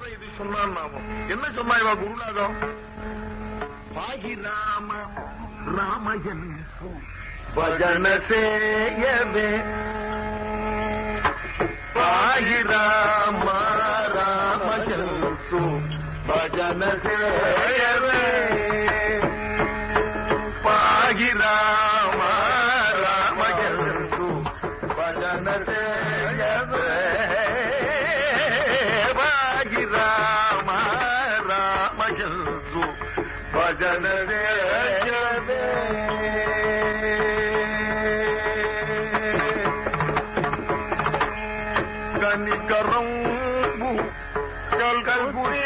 தடவை இது சொன்னான் நாமம் என்ன சொன்னா இவா குருநாதம் பாகி ராம ராமயன் பஜன சேயவே பாகி ராம ராமயன் பஜன சேயவே பாகி ராம ராமயன் பஜன சேயவே பாகி ராம ராமயன் భజన కనికరంబు కల్కల్పురి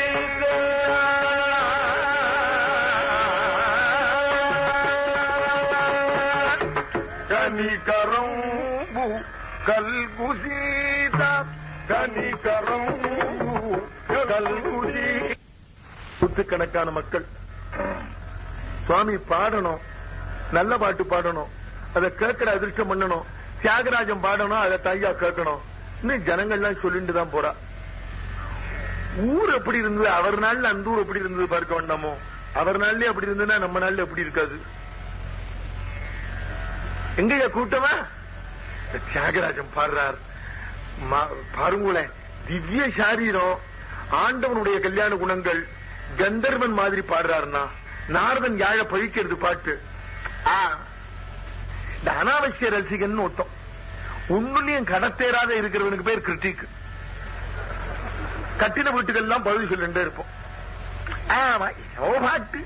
కనికరంబు కల్గుసీత కనికరంబు కల్గుసీ நூற்றுக்கணக்கான மக்கள் சுவாமி பாடணும் நல்ல பாட்டு பாடணும் அதை கேட்கிற அதிர்ஷ்டம் பண்ணணும் தியாகராஜன் பாடணும் அதை தையா கேட்கணும் இன்னும் ஜனங்கள்லாம் சொல்லிட்டு தான் போறா ஊர் எப்படி இருந்தது அவர் நாள்ல அந்த ஊர் எப்படி இருந்தது பார்க்க வேண்டாமோ அவர் நாள்லயே அப்படி இருந்ததுன்னா நம்ம நாள்ல எப்படி இருக்காது எங்கய்யா கூட்டமா இந்த தியாகராஜன் பாடுறார் மா- பாருங்களேன் திவ்ய சாரீரம் ஆண்டவனுடைய கல்யாண குணங்கள் கந்தர்வன் மாதிரி பாடுறாருன்னா நாரதன் யாழ பழிக்கிறது பாட்டு ஆ, இந்த அனாவசிய ரசிகன் ஒருத்தம் ஒண்ணுலயும் கடத்தேராத இருக்கிறவனுக்கு பேர் கிரிட்டிக் கட்டின வீட்டுக்கெல்லாம் பதில் சொல்லிட்டே இருப்போம் ஆமா, ஓ பாட்டு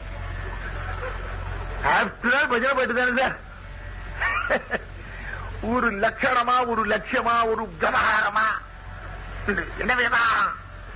ஆஃப்டர் ஆல் பஜனை பாட்டு தானே சார் ஒரு லட்சணமா ஒரு லட்சியமா ஒரு கவகாரமா என்ன வேணாம்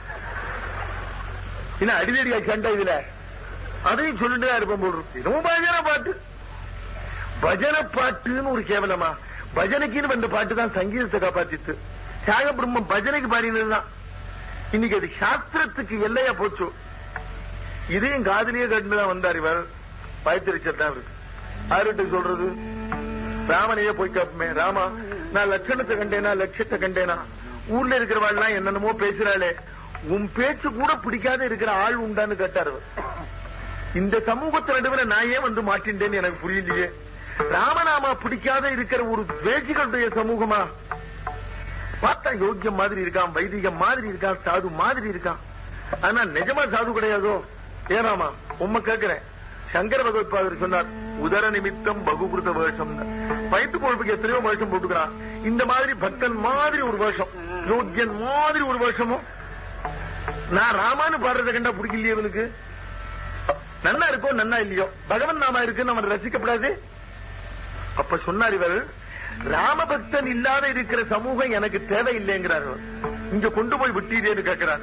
என்ன அடிதடியா சண்டை இதுல அதையும் சொல்லிட்டு தான் இருப்போம் போடுறோம் இதுவும் பஜனை பாட்டு பஜனை பாட்டுன்னு ஒரு கேவலமா பஜனைக்குன்னு வந்த பாட்டு தான் சங்கீதத்தை காப்பாத்தித்து தியாக பிரம்மம் பஜனைக்கு பாடினதுதான் இன்னைக்கு அது சாஸ்திரத்துக்கு எல்லையா போச்சு இதையும் காதலியே கட்டுதான் வந்தார் இவர் பயத்திருச்சல் தான் இருக்கு யாருகிட்ட சொல்றது ராமனையே போய் கேட்பமே ராமா நான் லட்சணத்தை கண்டேனா லட்சியத்தை கண்டேனா ஊர்ல இருக்கிறவாள்லாம் என்னென்னமோ பேசுறாளே உன் பேச்சு கூட பிடிக்காத இருக்கிற ஆள் உண்டான்னு கேட்டார் அவர். இந்த சமூகத்து நடுவில் நான் ஏன் வந்து மாட்டின்றேன்னு எனக்கு புரியலையே ராமநாமா பிடிக்காத இருக்கிற ஒரு துவேஷிகளுடைய சமூகமா பார்த்தா யோக்கியம் மாதிரி இருக்கான் வைதிகம் மாதிரி இருக்கான் சாது மாதிரி இருக்கான் ஆனா நிஜமா சாது கிடையாதோ ஏனாமா உண்மை கேட்கிறேன் சங்கர பகவத்பாதர் சொன்னார் உதர நிமித்தம் பகுகிருத வேஷம் வயிற்று பொழுப்புக்கு எத்தனையோ வேஷம் போட்டுக்கிறான் இந்த மாதிரி பக்தன் மாதிரி ஒரு வேஷம் யோக்கியன் மாதிரி ஒரு வேஷமும் நான் ராமான்னு பாடுறதை கண்டா பிடிக்கலையே இவனுக்கு நன்னா இருக்கோ நன்னா இல்லையோ பகவன் நாமா இருக்குன்னு அவன் ரசிக்கப்படாது அப்ப சொன்னார் இவர் ராமபக்தன் இல்லாத இருக்கிற சமூகம் எனக்கு தேவையில்லைங்கிறார் அவர். இங்க கொண்டு போய் விட்டீரேன்னு கேட்கிறார்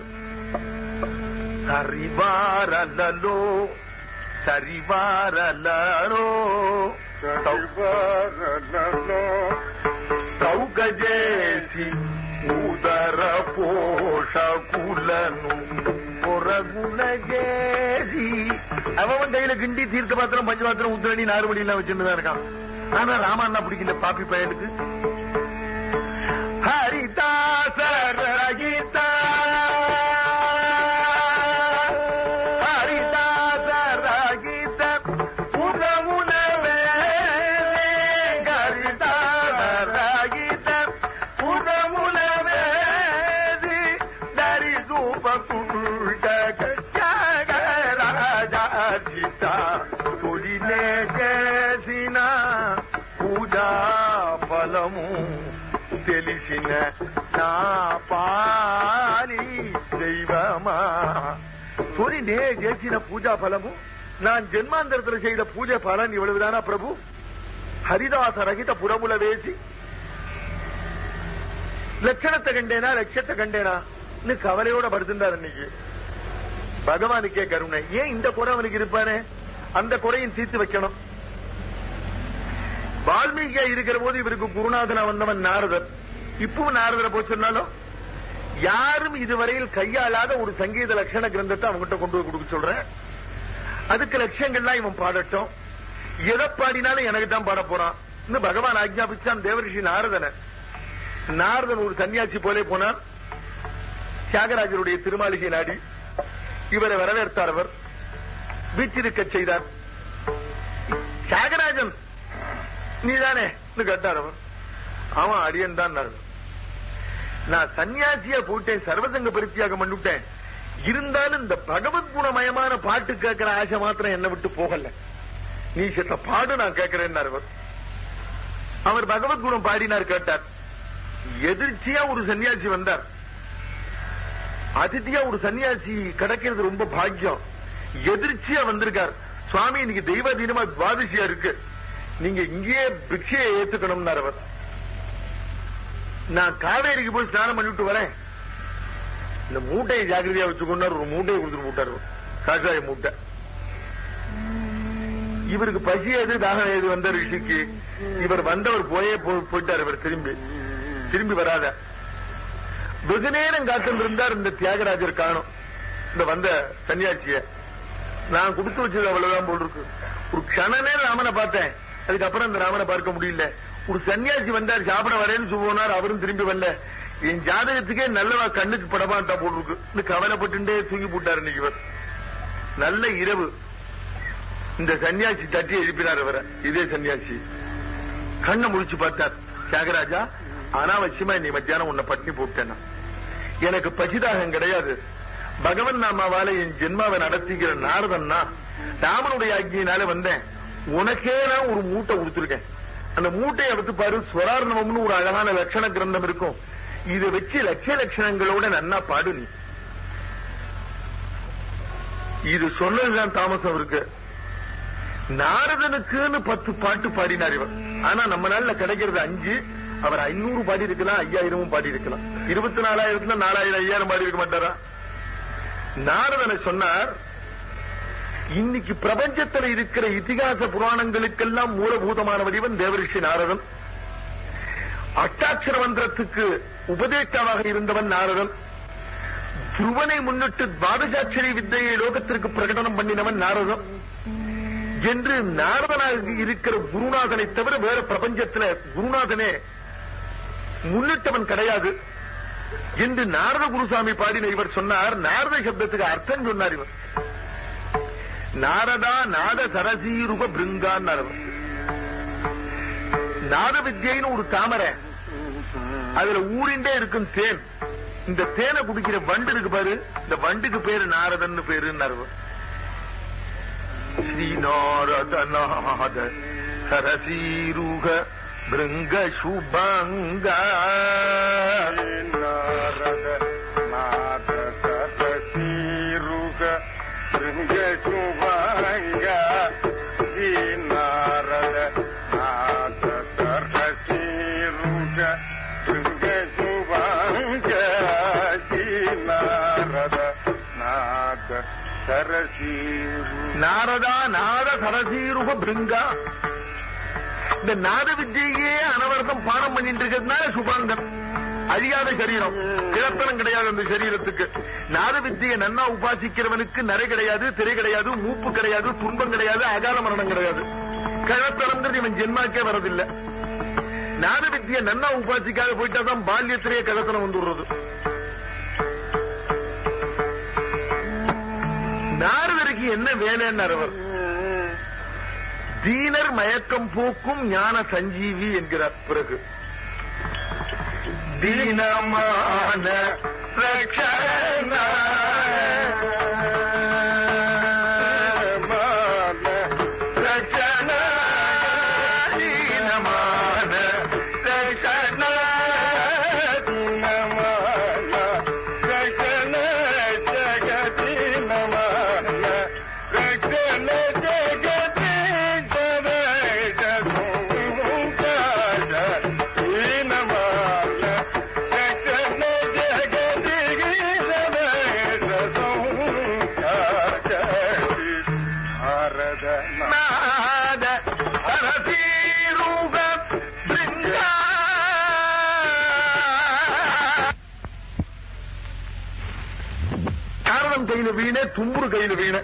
சரிவாரலோ சரிவாரலோ సౌగజేసి ఉదర పోషకులను పొరగునగేసి அவன் கையில கிண்டி தீர்த்த பாத்திரம் பஞ்ச பாத்திரம் உத்திரணி நாறுபடி எல்லாம் வச்சுட்டு தான் இருக்கான் ஆனா ராமண்ணா பிடிக்கல பாப்பி பயலுக்கு ஹரிதாச ரகிதா ஹரிதாச ரகித புதமுனவே ஹரிதாச ரகித புதமுனவே தரி சூப குண்டக రాజాజిత తొలినే చేసిన పూజా ఫలము తెలిసిన నా పాలి దైవమా తొలినే చేసిన పూజా ఫలము நான் ஜென்மாந்தரத்தில் செய்த பூஜை பலன் இவ்வளவுதானா பிரபு ஹரிதாச ரகித புறமுல வேசி லட்சணத்தை கண்டேனா லட்சத்தை கண்டேனா கவலையோட படுத்திருந்தார் இன்னைக்கு பகவானுக்கே கருணை ஏன் இந்த குறை அவனுக்கு இருப்பானே அந்த குறையும் தீர்த்து வைக்கணும் வால்மீகியா இருக்கிற போது இவருக்கு குருநாதனா வந்தவன் நாரதர் இப்பவும் நாரதரை போய் சொன்னாலும் யாரும் இதுவரையில் கையாளாத ஒரு சங்கீத லட்சண கிரந்தத்தை அவங்ககிட்ட கொண்டு போய் கொடுக்க சொல்றேன் அதுக்கு லட்சியங்கள்லாம் இவன் பாடட்டும் எதை பாடினாலும் எனக்கு தான் பாட போறான் இன்னும் பகவான் ஆக்ஞாபிச்சான் தேவரிஷி நாரதனை நாரதன் ஒரு சன்னியாசி போலே போனார் தியாகராஜருடைய திருமாளிகை நாடி இவரை வரவேற்றார் அவர் வீச்சிருக்க செய்தார் தியாகராஜன் நீதானே கேட்டார் அவர் அவன் அடியன் தான் நான் சன்னியாசியா போயிட்டேன் சர்வசங்க பரித்தியாகம் பண்ணிவிட்டேன் இருந்தாலும் இந்த பகவத் குணமயமான பாட்டு கேட்கிற ஆசை மாத்திரம் என்ன விட்டு போகல நீ செத்த பாடு நான் கேட்கிறேன் அவர் அவர் பகவத் குணம் பாடினார் கேட்டார் எதிர்ச்சியா ஒரு சன்னியாசி வந்தார் அதித்தியா ஒரு சன்னியாசி கிடைக்கிறது ரொம்ப பாக்கியம் எதிர்ச்சியா வந்திருக்கார் சுவாமி இன்னைக்கு தெய்வ தினமா துவாதசியா இருக்கு நீங்க இங்கேயே பிக்ஷையை ஏத்துக்கணும்னார் அவர் நான் காவேரிக்கு போய் ஸ்நானம் பண்ணிட்டு வரேன் இந்த மூட்டையை ஜாக்கிரதையா வச்சுக்கொண்டார் ஒரு மூட்டையை கொடுத்துட்டு போட்டார் காஷாய மூட்டை இவருக்கு பசி எது தாகம் எது வந்த ரிஷிக்கு இவர் வந்தவர் போயே போ- போயிட்டார் இவர் திரும்பி திரும்பி வராத வெகு நேரம் காத்திருந்தார் இந்த தியாகராஜர் காணும் இந்த வந்த சன்னியாசிய நான் கொடுத்து வச்சது அவ்வளவுதான் போல் இருக்கு ஒரு கண நேரம் ராமனை பார்த்தேன் அதுக்கப்புறம் இந்த ராமனை பார்க்க முடியல ஒரு சன்னியாசி வந்தார் சாப்பிட வரேன்னு போனார் அவரும் திரும்பி வரல என் ஜாதகத்துக்கே நல்லவா கண்ணுக்கு படமாட்டா போல் இருக்கு இந்த கவலைப்பட்டுட்டே தூங்கி போட்டார் இன்னைக்கு இவர் நல்ல இரவு இந்த சன்னியாசி தட்டி எழுப்பினார் அவரை இதே சன்னியாசி கண்ணை முடிச்சு பார்த்தார் தியாகராஜா அனாவசியமா நீ மத்தியானம் உன்னை பட்டினி போட்டேன்னா எனக்கு பசிதாகம் கிடையாது பகவன் நாமாவால என் ஜென்மாவை நடத்திக்கிற நாரதன்னா ராமனுடைய ஆக்கியினால வந்தேன் உனக்கே நான் ஒரு மூட்டை கொடுத்துருக்கேன் அந்த மூட்டையை எடுத்து பாரு ஸ்வரார்ணவம்னு ஒரு அழகான லட்சண கிரந்தம் இருக்கும் இதை வச்சு லட்சிய லட்சணங்களோட நன்னா பாடு நீ இது சொன்னதுதான் தாமசம் அவருக்கு நாரதனுக்குன்னு பத்து பாட்டு பாடினார் இவர் ஆனா நம்ம நாள்ல கிடைக்கிறது அஞ்சு அவர் ஐநூறு பாடி இருக்கலாம் ஐயாயிரமும் பாடி இருக்கலாம் இருபத்தி நாலாயிரத்துல நாலாயிரம் ஐயாயிரம் பாடி இருக்க மாட்டாரா நாரதனை சொன்னார் இன்னைக்கு பிரபஞ்சத்தில் இருக்கிற இதிகாச புராணங்களுக்கெல்லாம் மூலபூதமான வடிவன் தேவரிஷி நாரதன் அஷ்டாட்சர மந்திரத்துக்கு உபதேஷ்டாவாக இருந்தவன் நாரதன் துருவனை முன்னிட்டு துவாதசாட்சரி வித்தையை லோகத்திற்கு பிரகடனம் பண்ணினவன் நாரதன் என்று நாரதனாக இருக்கிற குருநாதனை தவிர வேற பிரபஞ்சத்துல குருநாதனே முன்னிட்டவன் கிடையாது என்று நாரத குருசாமி பாடின இவர் சொன்னார் நாரத சப்தத்துக்கு அர்த்தம் சொன்னார் இவர் நாரதா நாத சரசீருப பிருங்கான் நாத வித்யைன்னு ஒரு தாமரை அதுல ஊறிண்டே இருக்கும் தேன் இந்த தேனை குடிக்கிற வண்டு இருக்கு பாரு இந்த வண்டுக்கு பேரு நாரதன்னு பேருன்னாரு ஸ்ரீநாரதநாத சரசீருக பிருங்க சுபங்க நாரத நாத சதசீருக பிருங்க சுபங்க ஸ்ரீ நாரத நாத சதசீருக பிருங்க சுபங்க ஸ்ரீ நாரத நாத சரசீரு நாரதா நாத சரசீருக பிருங்கா இந்த நாத வித்யையே அனவரதம் பாடம் பண்ணிட்டு இருக்கிறதுனால சுபாங்கன் அழியாத சரீரம் கிழத்தனம் கிடையாது அந்த சரீரத்துக்கு நாத வித்தியை நன்னா உபாசிக்கிறவனுக்கு நரை கிடையாது திரை கிடையாது மூப்பு கிடையாது துன்பம் கிடையாது அகால மரணம் கிடையாது கிழத்தனம்ன்றது இவன் ஜென்மாக்கே வரதில்லை நாத வித்தியை நன்னா உபாசிக்காத போயிட்டாதான் பால்யத்திலேயே கிழத்தனம் வந்துடுறது நாரதருக்கு என்ன வேலைன்னார் அவர் தீனர் மயக்கம் போக்கும் ஞான சஞ்சீவி என்கிறார் பிறகு தீனமான ரக்ஷண ரக்ஷண தீனமான ரக்ஷண நாத சரசீருக பிருங்கா காரணம் கையில வீணே தும்புரு கையில வீணே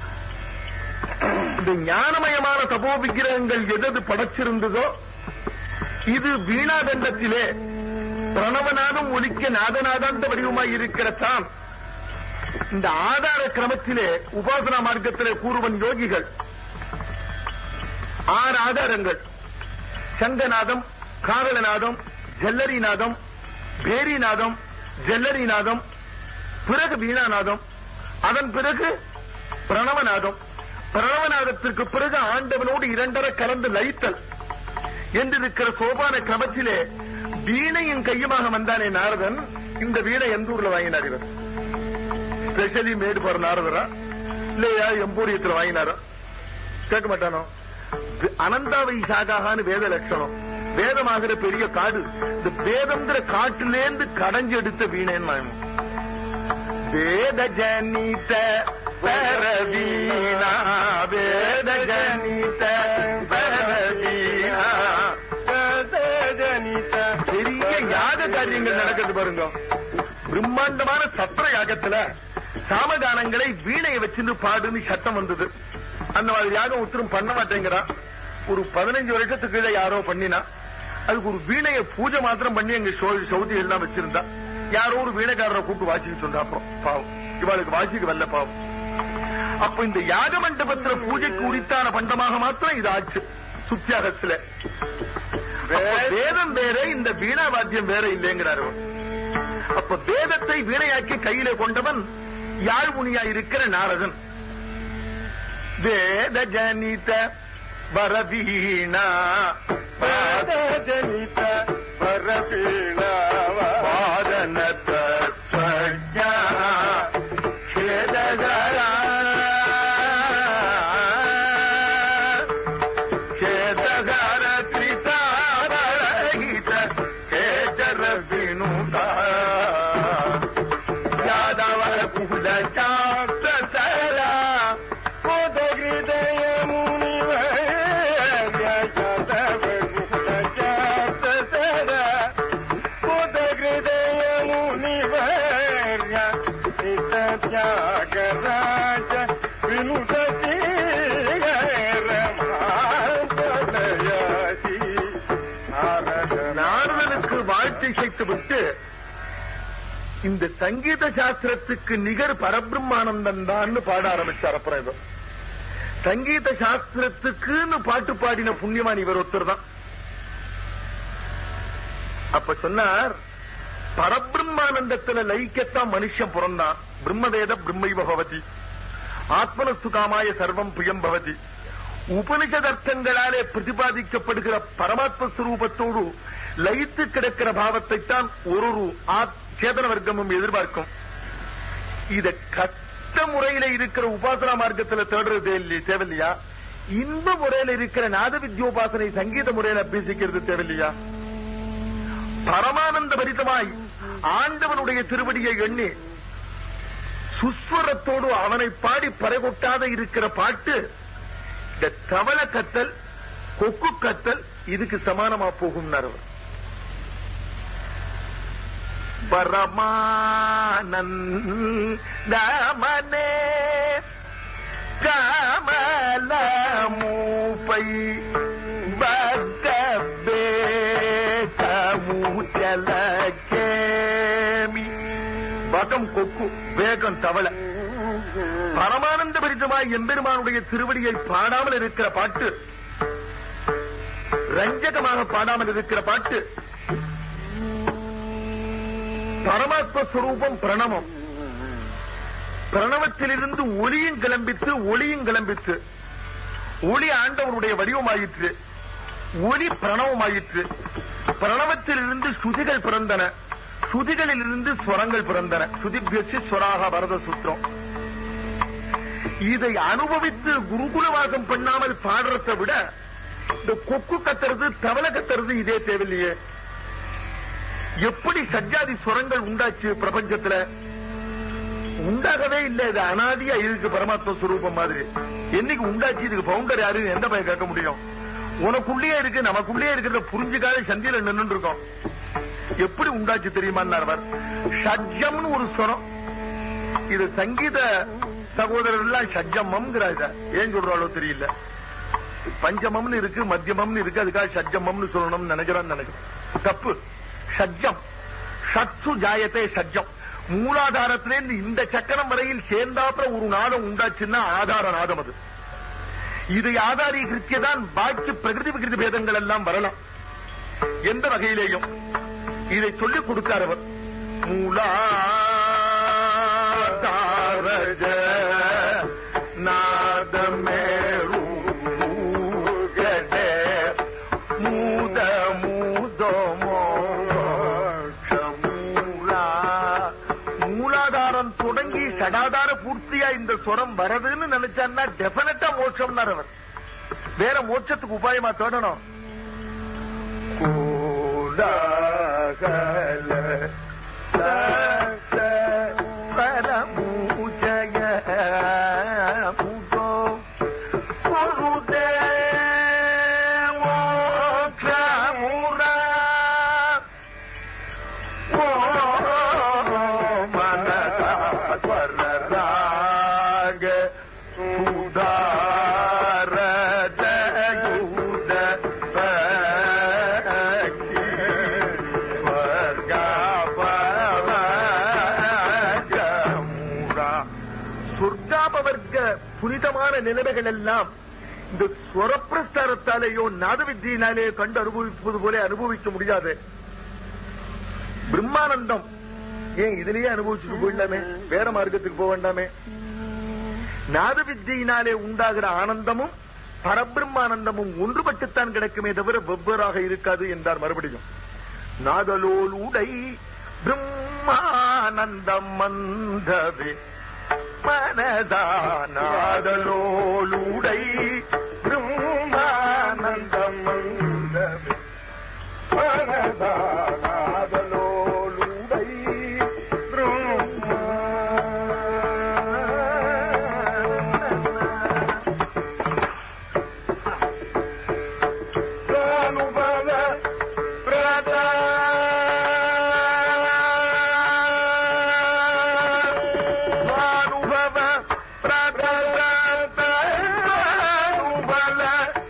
இந்த ஞானமயமான தபோ விக்கிரகங்கள் எதது படைச்சிருந்ததோ இது வீணாதண்டத்திலே பிரணவநாதம் ஒலிக்க நாதநாதாந்த வடிவமாய் இருக்கிற தான் இந்த ஆதார கிரமத்திலே உபாசனா மார்க்கத்திலே கூறுவன் யோகிகள் ஆறு ஆதாரங்கள் சங்கநாதம் காவலநாதம் ஜல்லரிநாதம் பேரிநாதம் ஜல்லரிநாதம் பிறகு வீணாநாதம் அதன் பிறகு பிரணவநாதம் பிரணவநாதத்திற்கு பிறகு ஆண்டவனோடு இரண்டரை கலந்து லயித்தல் என்றிருக்கிற சோபான கிரமத்திலே வீணையின் கையுமாக வந்தானே நாரதன் இந்த வீணை எந்த ஊர்ல வாங்கினார் இவர் ஸ்பெஷலி மேடு போற நாரதரா இல்லையா எம்பூரியத்துல வாங்கினாரா கேட்க மாட்டானோ அனந்தாவை சாகாகான்னு வேத லட்சணம் வேதமாகிற பெரிய காடு இந்த வேதம்ங்கிற காட்டிலேந்து கடைஞ்சு எடுத்த வீணேன்னு நான் வேத ஜனித பரவீணா வேத ஜனித பரவீணா பெரிய யாக காரியங்கள் நடக்கிறது பாருங்க பிரம்மாண்டமான சத்திர யாகத்துல சாமகானங்களை வீணையை வச்சிருந்து பாடுன்னு சட்டம் வந்தது அந்த மாதிரி யாகம் ஒருத்தரும் பண்ண மாட்டேங்கிறா ஒரு பதினஞ்சு வருஷத்துக்கு கீழே யாரோ பண்ணினா அதுக்கு ஒரு வீணைய பூஜை மாத்திரம் பண்ணி எங்க சவுதி எல்லாம் வச்சிருந்தா யாரோ ஒரு வீணைக்காரரை கூப்பிட்டு வாசிக்க சொன்னா அப்புறம் பாவம் இவாளுக்கு வாசிக்க வரல பாவம் அப்ப இந்த யாக மண்டபத்துல பூஜைக்கு உரித்தான பண்டமாக மாத்திரம் இது ஆச்சு சுத்தியாகத்துல அப்ப வேதம் வேற இந்த வீணா வாத்தியம் வேற இல்லைங்கிறார் அவர். அப்ப வேதத்தை வீணையாக்கி கையில கொண்டவன் யாழ்முனியா இருக்கிற நாரதன் வேத ஜனித வரவீணா ஜனித வரபீணாவா வாதன தத்வஜா சேதகரா சேதகர கிருதாரகித கேஜர வினுதா யாதவ குல சாப்தசரா ஹிருதய முனிவர் ஹிருதய முனிவர் தியாகராஜ வினுததி நாரதனுக்கு வாழ்த்து இசைத்து விட்டு இந்த சங்கீத சாஸ்திரத்துக்கு நிகர் பரபிரம்மானந்தம் தான் பாட ஆரம்பிச்சார் அப்புறம் இவர் சங்கீத சாஸ்திரத்துக்குன்னு பாட்டு பாடின புண்ணியவான் இவர் ஒருத்தர் தான் அப்ப சொன்னார் பரபிரம்மானந்தத்துல லயிக்கத்தான் மனுஷன் பிறந்தான் பிரம்மவேத பிரம்மைவ பவதி ஆத்மனஸ்து காமாய சர்வம் பிரியம் பவதி உபனிஷதர்த்தங்களாலே பிரதிபாதிக்கப்படுகிற பரமாத்ம ஸ்வரூபத்தோடு லயித்து கிடக்கிற பாவத்தை தான் ஒரு ஒரு ஆத்- சேதன வர்க்கமும் எதிர்பார்க்கும் இத கஷ்ட முறையில இருக்கிற உபாசனா மார்க்கத்துல தேடுறது இல்லையா தேவையில்லையா இன்ப முறையில இருக்கிற நாத வித்யோபாசனை சங்கீத முறையில அபியசிக்கிறது தேவையில்லையா பரமானந்த பரிதமாய் ஆண்டவனுடைய திருவடியை எண்ணி சுஸ்வரத்தோடு அவனை பாடி பறைகொட்டாத இருக்கிற பாட்டு இந்த தவள கத்தல் கொக்கு கத்தல் இதுக்கு சமானமா போகும் அவர் பரமானந்தமனே கமல மூப்பை பக்கபே கமுச்சல கேமி பகம் கொக்கு வேகம் தவளை பரமானந்த பரிதமாய் எம்பெருமானுடைய திருவடியை பாடாமல் இருக்கிற பாட்டு ரஞ்சகமாக பாடாமல் இருக்கிற பாட்டு பரமாத்ம ஸ்வரூபம் பிரணவம் பிரணவத்திலிருந்து ஒளியும் கிளம்பித்து ஒளியும் கிளம்பித்து ஒளி ஆண்டவனுடைய வடிவமாயிற்று ஒளி பிரணவமாயிற்று பிரணவத்திலிருந்து சுதிகள் பிறந்தன சுதிகளிலிருந்து ஸ்வரங்கள் பிறந்தன சுதிபியசி ஸ்வராக வரத சூத்திரம் இதை அனுபவித்து குருகுலவாசம் பண்ணாமல் பாடுறதை விட இந்த கொக்கு கத்துறது தவளை கத்துறது இதே தேவையில்லையே எப்படி சஜ்ஜாதி சுரங்கள் உண்டாச்சு பிரபஞ்சத்துல உண்டாகவே இல்ல இது அனாதியா இருக்கு பரமாத்ம சுரூபம் மாதிரி என்னைக்கு உண்டாச்சு இதுக்கு பவுண்டர் யாரு எந்த பையன் கேட்க முடியும் உனக்குள்ளேயே இருக்கு நமக்குள்ளேயே இருக்கிறத புரிஞ்சுக்காத சந்தியில நின்று இருக்கோம் எப்படி உண்டாச்சு தெரியுமான்னார் ஷட்ஜம்னு ஒரு ஸ்வரம் இது சங்கீத சகோதரர் எல்லாம் ஷட்ஜமம்ங்கிறாங்க ஏன் சொல்றாளோ தெரியல பஞ்சமம்னு இருக்கு மத்தியமம்னு இருக்கு அதுக்காக ஷட்ஜமம்னு சொல்லணும்னு நினைக்கிறான்னு நினைக்கிறேன் தப்பு ஷட்ஜம் சத்சு ஜாயத்தை சஜ்ஜம் மூலாதாரத்திலிருந்து இந்த சக்கரம் வரையில் சேர்ந்தாப்புல ஒரு நாதம் உண்டாச்சுன்னா ஆதார நாதம் அது இதை ஆதாரீகரிக்கதான் பாக்கி பிரகிருதி விகிருதி பேதங்கள் எல்லாம் வரலாம் எந்த வகையிலேயும் இதை சொல்லிக் கொடுத்தார் அவர் மூலாதாரஜ நாதமேரு மூகடே மூத மூதோ மோட்சமூலா மூலாதாரம் தொடங்கி சடாதார பூர்த்தியா இந்த சுரம் வரதுன்னு நினைச்சான்னா டெபினட்டா மோட்சம்னார் அவர் வேற மோட்சத்துக்கு உபாயமா தேடணும் கூடாகல பரமூஜய முதோ குருதே மோட்சமுரா ஓ மனதா ஸ்வரராக சுதாரத யூத பக்தி ஸ்வர்காபவர்கமுரா. சொர்க்காபவர்க்க புனிதமான நிலைமைகள் எல்லாம் இந்த ஸ்வரப்பிரஸ்தாரத்தாலேயோ நாத வித்தியினாலேயோ கண்டு அனுபவிப்பது போல அனுபவிக்க முடியாது பிரம்மானந்தம் ஏன் இதுலயே அனுபவிச்சுட்டு போயிடலாமே வேற மார்க்கத்துக்கு போக வேண்டாமே நாத வித்தியினாலே உண்டாகிற ஆனந்தமும் பரபிரம்மானந்தமும் ஒன்றுபட்டுத்தான் கிடைக்குமே தவிர வெவ்வேறாக இருக்காது என்றார் மறுபடியும் நாதலோலுடை பிரம்மானந்தம் மந்தவே மனதா நாதலோலுடை பிரம்மானந்தம் மந்தவே மனதா நாதலோலுடை பிரம்மானுபவ பிரதா ஸ்வானுபவ பிரதத ஸ்வானுபல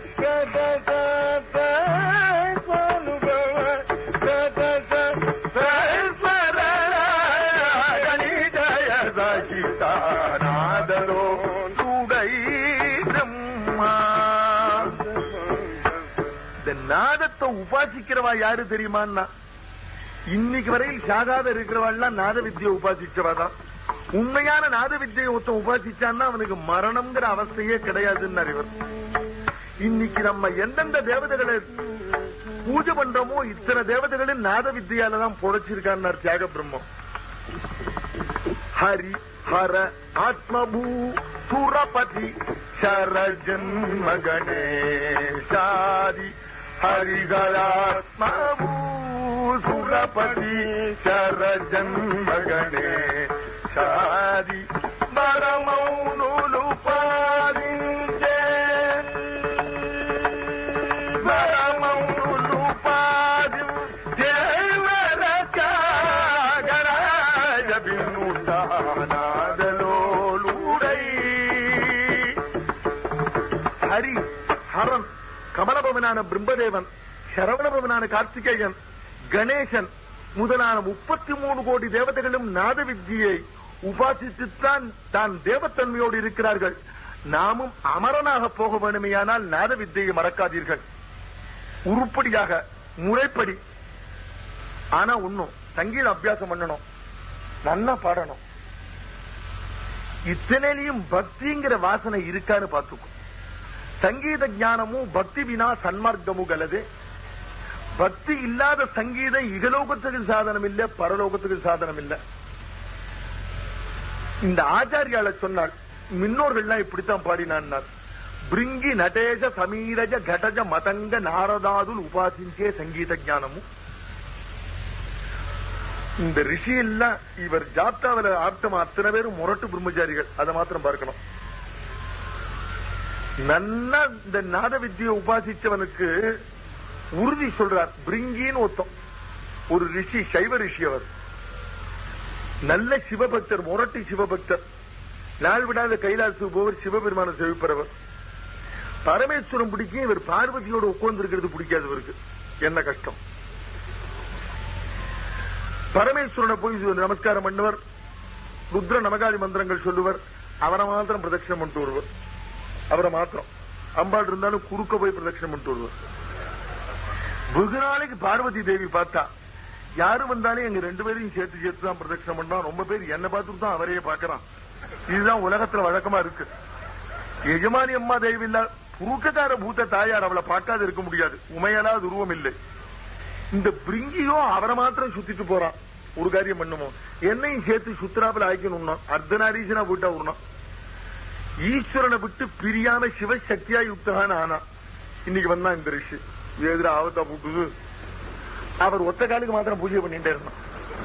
நாதலோ துடை பிரம்மா இந்த நாதத்தை உபாசிக்கிறவா யாரு தெரியுமான்னா இன்னைக்கு வரையில் சாகாத இருக்கிறவாள்லாம் நாத வித்தியை உபாசிச்சவா தான் உண்மையான நாத வித்தியை ஒருத்தன் உபாசிச்சான்னா அவனுக்கு மரணம்ங்கிற அவஸ்தையே கிடையாதுன்னு இவர் இன்னைக்கு நம்ம எந்தெந்த தேவதைகளை பூஜை பண்றோமோ இத்தனை தேவதைகளும் நாத வித்தியால தான் புழைச்சிருக்கான்னு தியாக பிரம்மம் ஹரி ஹர ஆத்மபூ சுரபதி சரஜன்ம கணேஷாதி ஹரிகராத்மபூ சுரபதி சரஜன்ம கணேஷாதி பரமௌனுலு பாதிஞ்சே பரமௌனுலு பாதிம் தேவரகாகராஜ பின்னுட்டானாதலோலுடை ஹரி ஹரன் கமலபவனான பிரம்மதேவன் சரவணபவனான கார்த்திகேயன் கணேசன் முதலான முப்பத்தி மூணு கோடி தேவதைகளும் நாத வித்தியை உபாசித்துத்தான் தான் தேவத்தன்மையோடு இருக்கிறார்கள் நாமும் அமரனாக போக வேண்டுமையானால் நாத வித்தியை மறக்காதீர்கள் உருப்படியாக முறைப்படி ஆனா ஒண்ணும் சங்கீத அபியாசம் பண்ணணும் நல்லா பாடணும் இத்தனையிலையும் பக்திங்கிற வாசனை இருக்கான்னு பார்த்துக்கும் சங்கீத ஞானமும் பக்தி வினா சன்மார்க்கமு கலது பக்தி இல்லாத சங்கீதம் இகலோகத்துக்கு சாதனம் இல்ல பரலோகத்துக்கு சாதனம் இல்ல இந்த ஆச்சாரியால சொன்னாள் முன்னோர்கள்லாம் இப்படித்தான் பாடினார் பிரிங்கி நடேஜ சமீரஜ கடஜ மதங்க நாரதாதுல் உபாசிஞ்சே சங்கீத ஞானமும் இந்த ரிஷி எல்லாம் இவர் ஜாப்தாவில ஆப்தம் அத்தனை பேரும் முரட்டு பிரம்மச்சாரிகள் அதை மாத்திரம் பார்க்கணும் நன்னா இந்த நாத வித்தியை உபாசிச்சவனுக்கு உறுதி சொல்றார் பிரிங்கின்னு ஒருத்தம் ஒரு ரிஷி சைவ ரிஷி அவர் நல்ல சிவபக்தர் முரட்டு சிவபக்தர் நாள் விடாத கைலாசத்துக்கு போவர் சிவபெருமான செவிப்பறவர் பரமேஸ்வரம் பிடிக்கும் இவர் பார்வதியோட உட்கார்ந்து இருக்கிறது பிடிக்காது இவருக்கு என்ன கஷ்டம் பரமேஸ்வரனை போய் நமஸ்காரம் பண்ணுவர் ருத்ர நமகாதி மந்திரங்கள் சொல்லுவர் அவரை மாத்திரம் பிரதட்சணம் பண்ணிட்டு வருவர் அவரை மாத்திரம் அம்பாள் இருந்தாலும் குறுக்க போய் பிரதட்சணம் பண்ணிட்டு வருவர் வெகு நாளைக்கு பார்வதி தேவி பார்த்தா யாரு வந்தாலும் எங்க ரெண்டு பேரையும் சேர்த்து சேர்த்து தான் பிரதட்சணம் பண்ணா ரொம்ப பேர் என்ன பார்த்துட்டு தான் அவரையே பார்க்கறான் இதுதான் உலகத்துல வழக்கமா இருக்கு எஜமானி அம்மா தேவி இல்ல புருக்கக்கார பூத்த தாயார் அவளை பார்க்காது இருக்க முடியாது உமையலாது உருவம் இல்லை இந்த பிரிங்கியோ அவரை மாத்திரம் சுத்திட்டு போறான் ஒரு காரியம் பண்ணுமோ என்னையும் சேர்த்து சுத்தராப்பில் ஆக்கணும்னா அர்த்தநாரீசனா போயிட்டா விடணும் ஈஸ்வரனை விட்டு பிரியாம சிவசக்தியா யுக்தகான்னு ஆனா இன்னைக்கு வந்தா இந்த ரிஷி எதிர ஆபத்தா போட்டுது அவர் ஒத்த காலுக்கு மாத்திரம் பூஜை பண்ணிட்டே இருந்தான்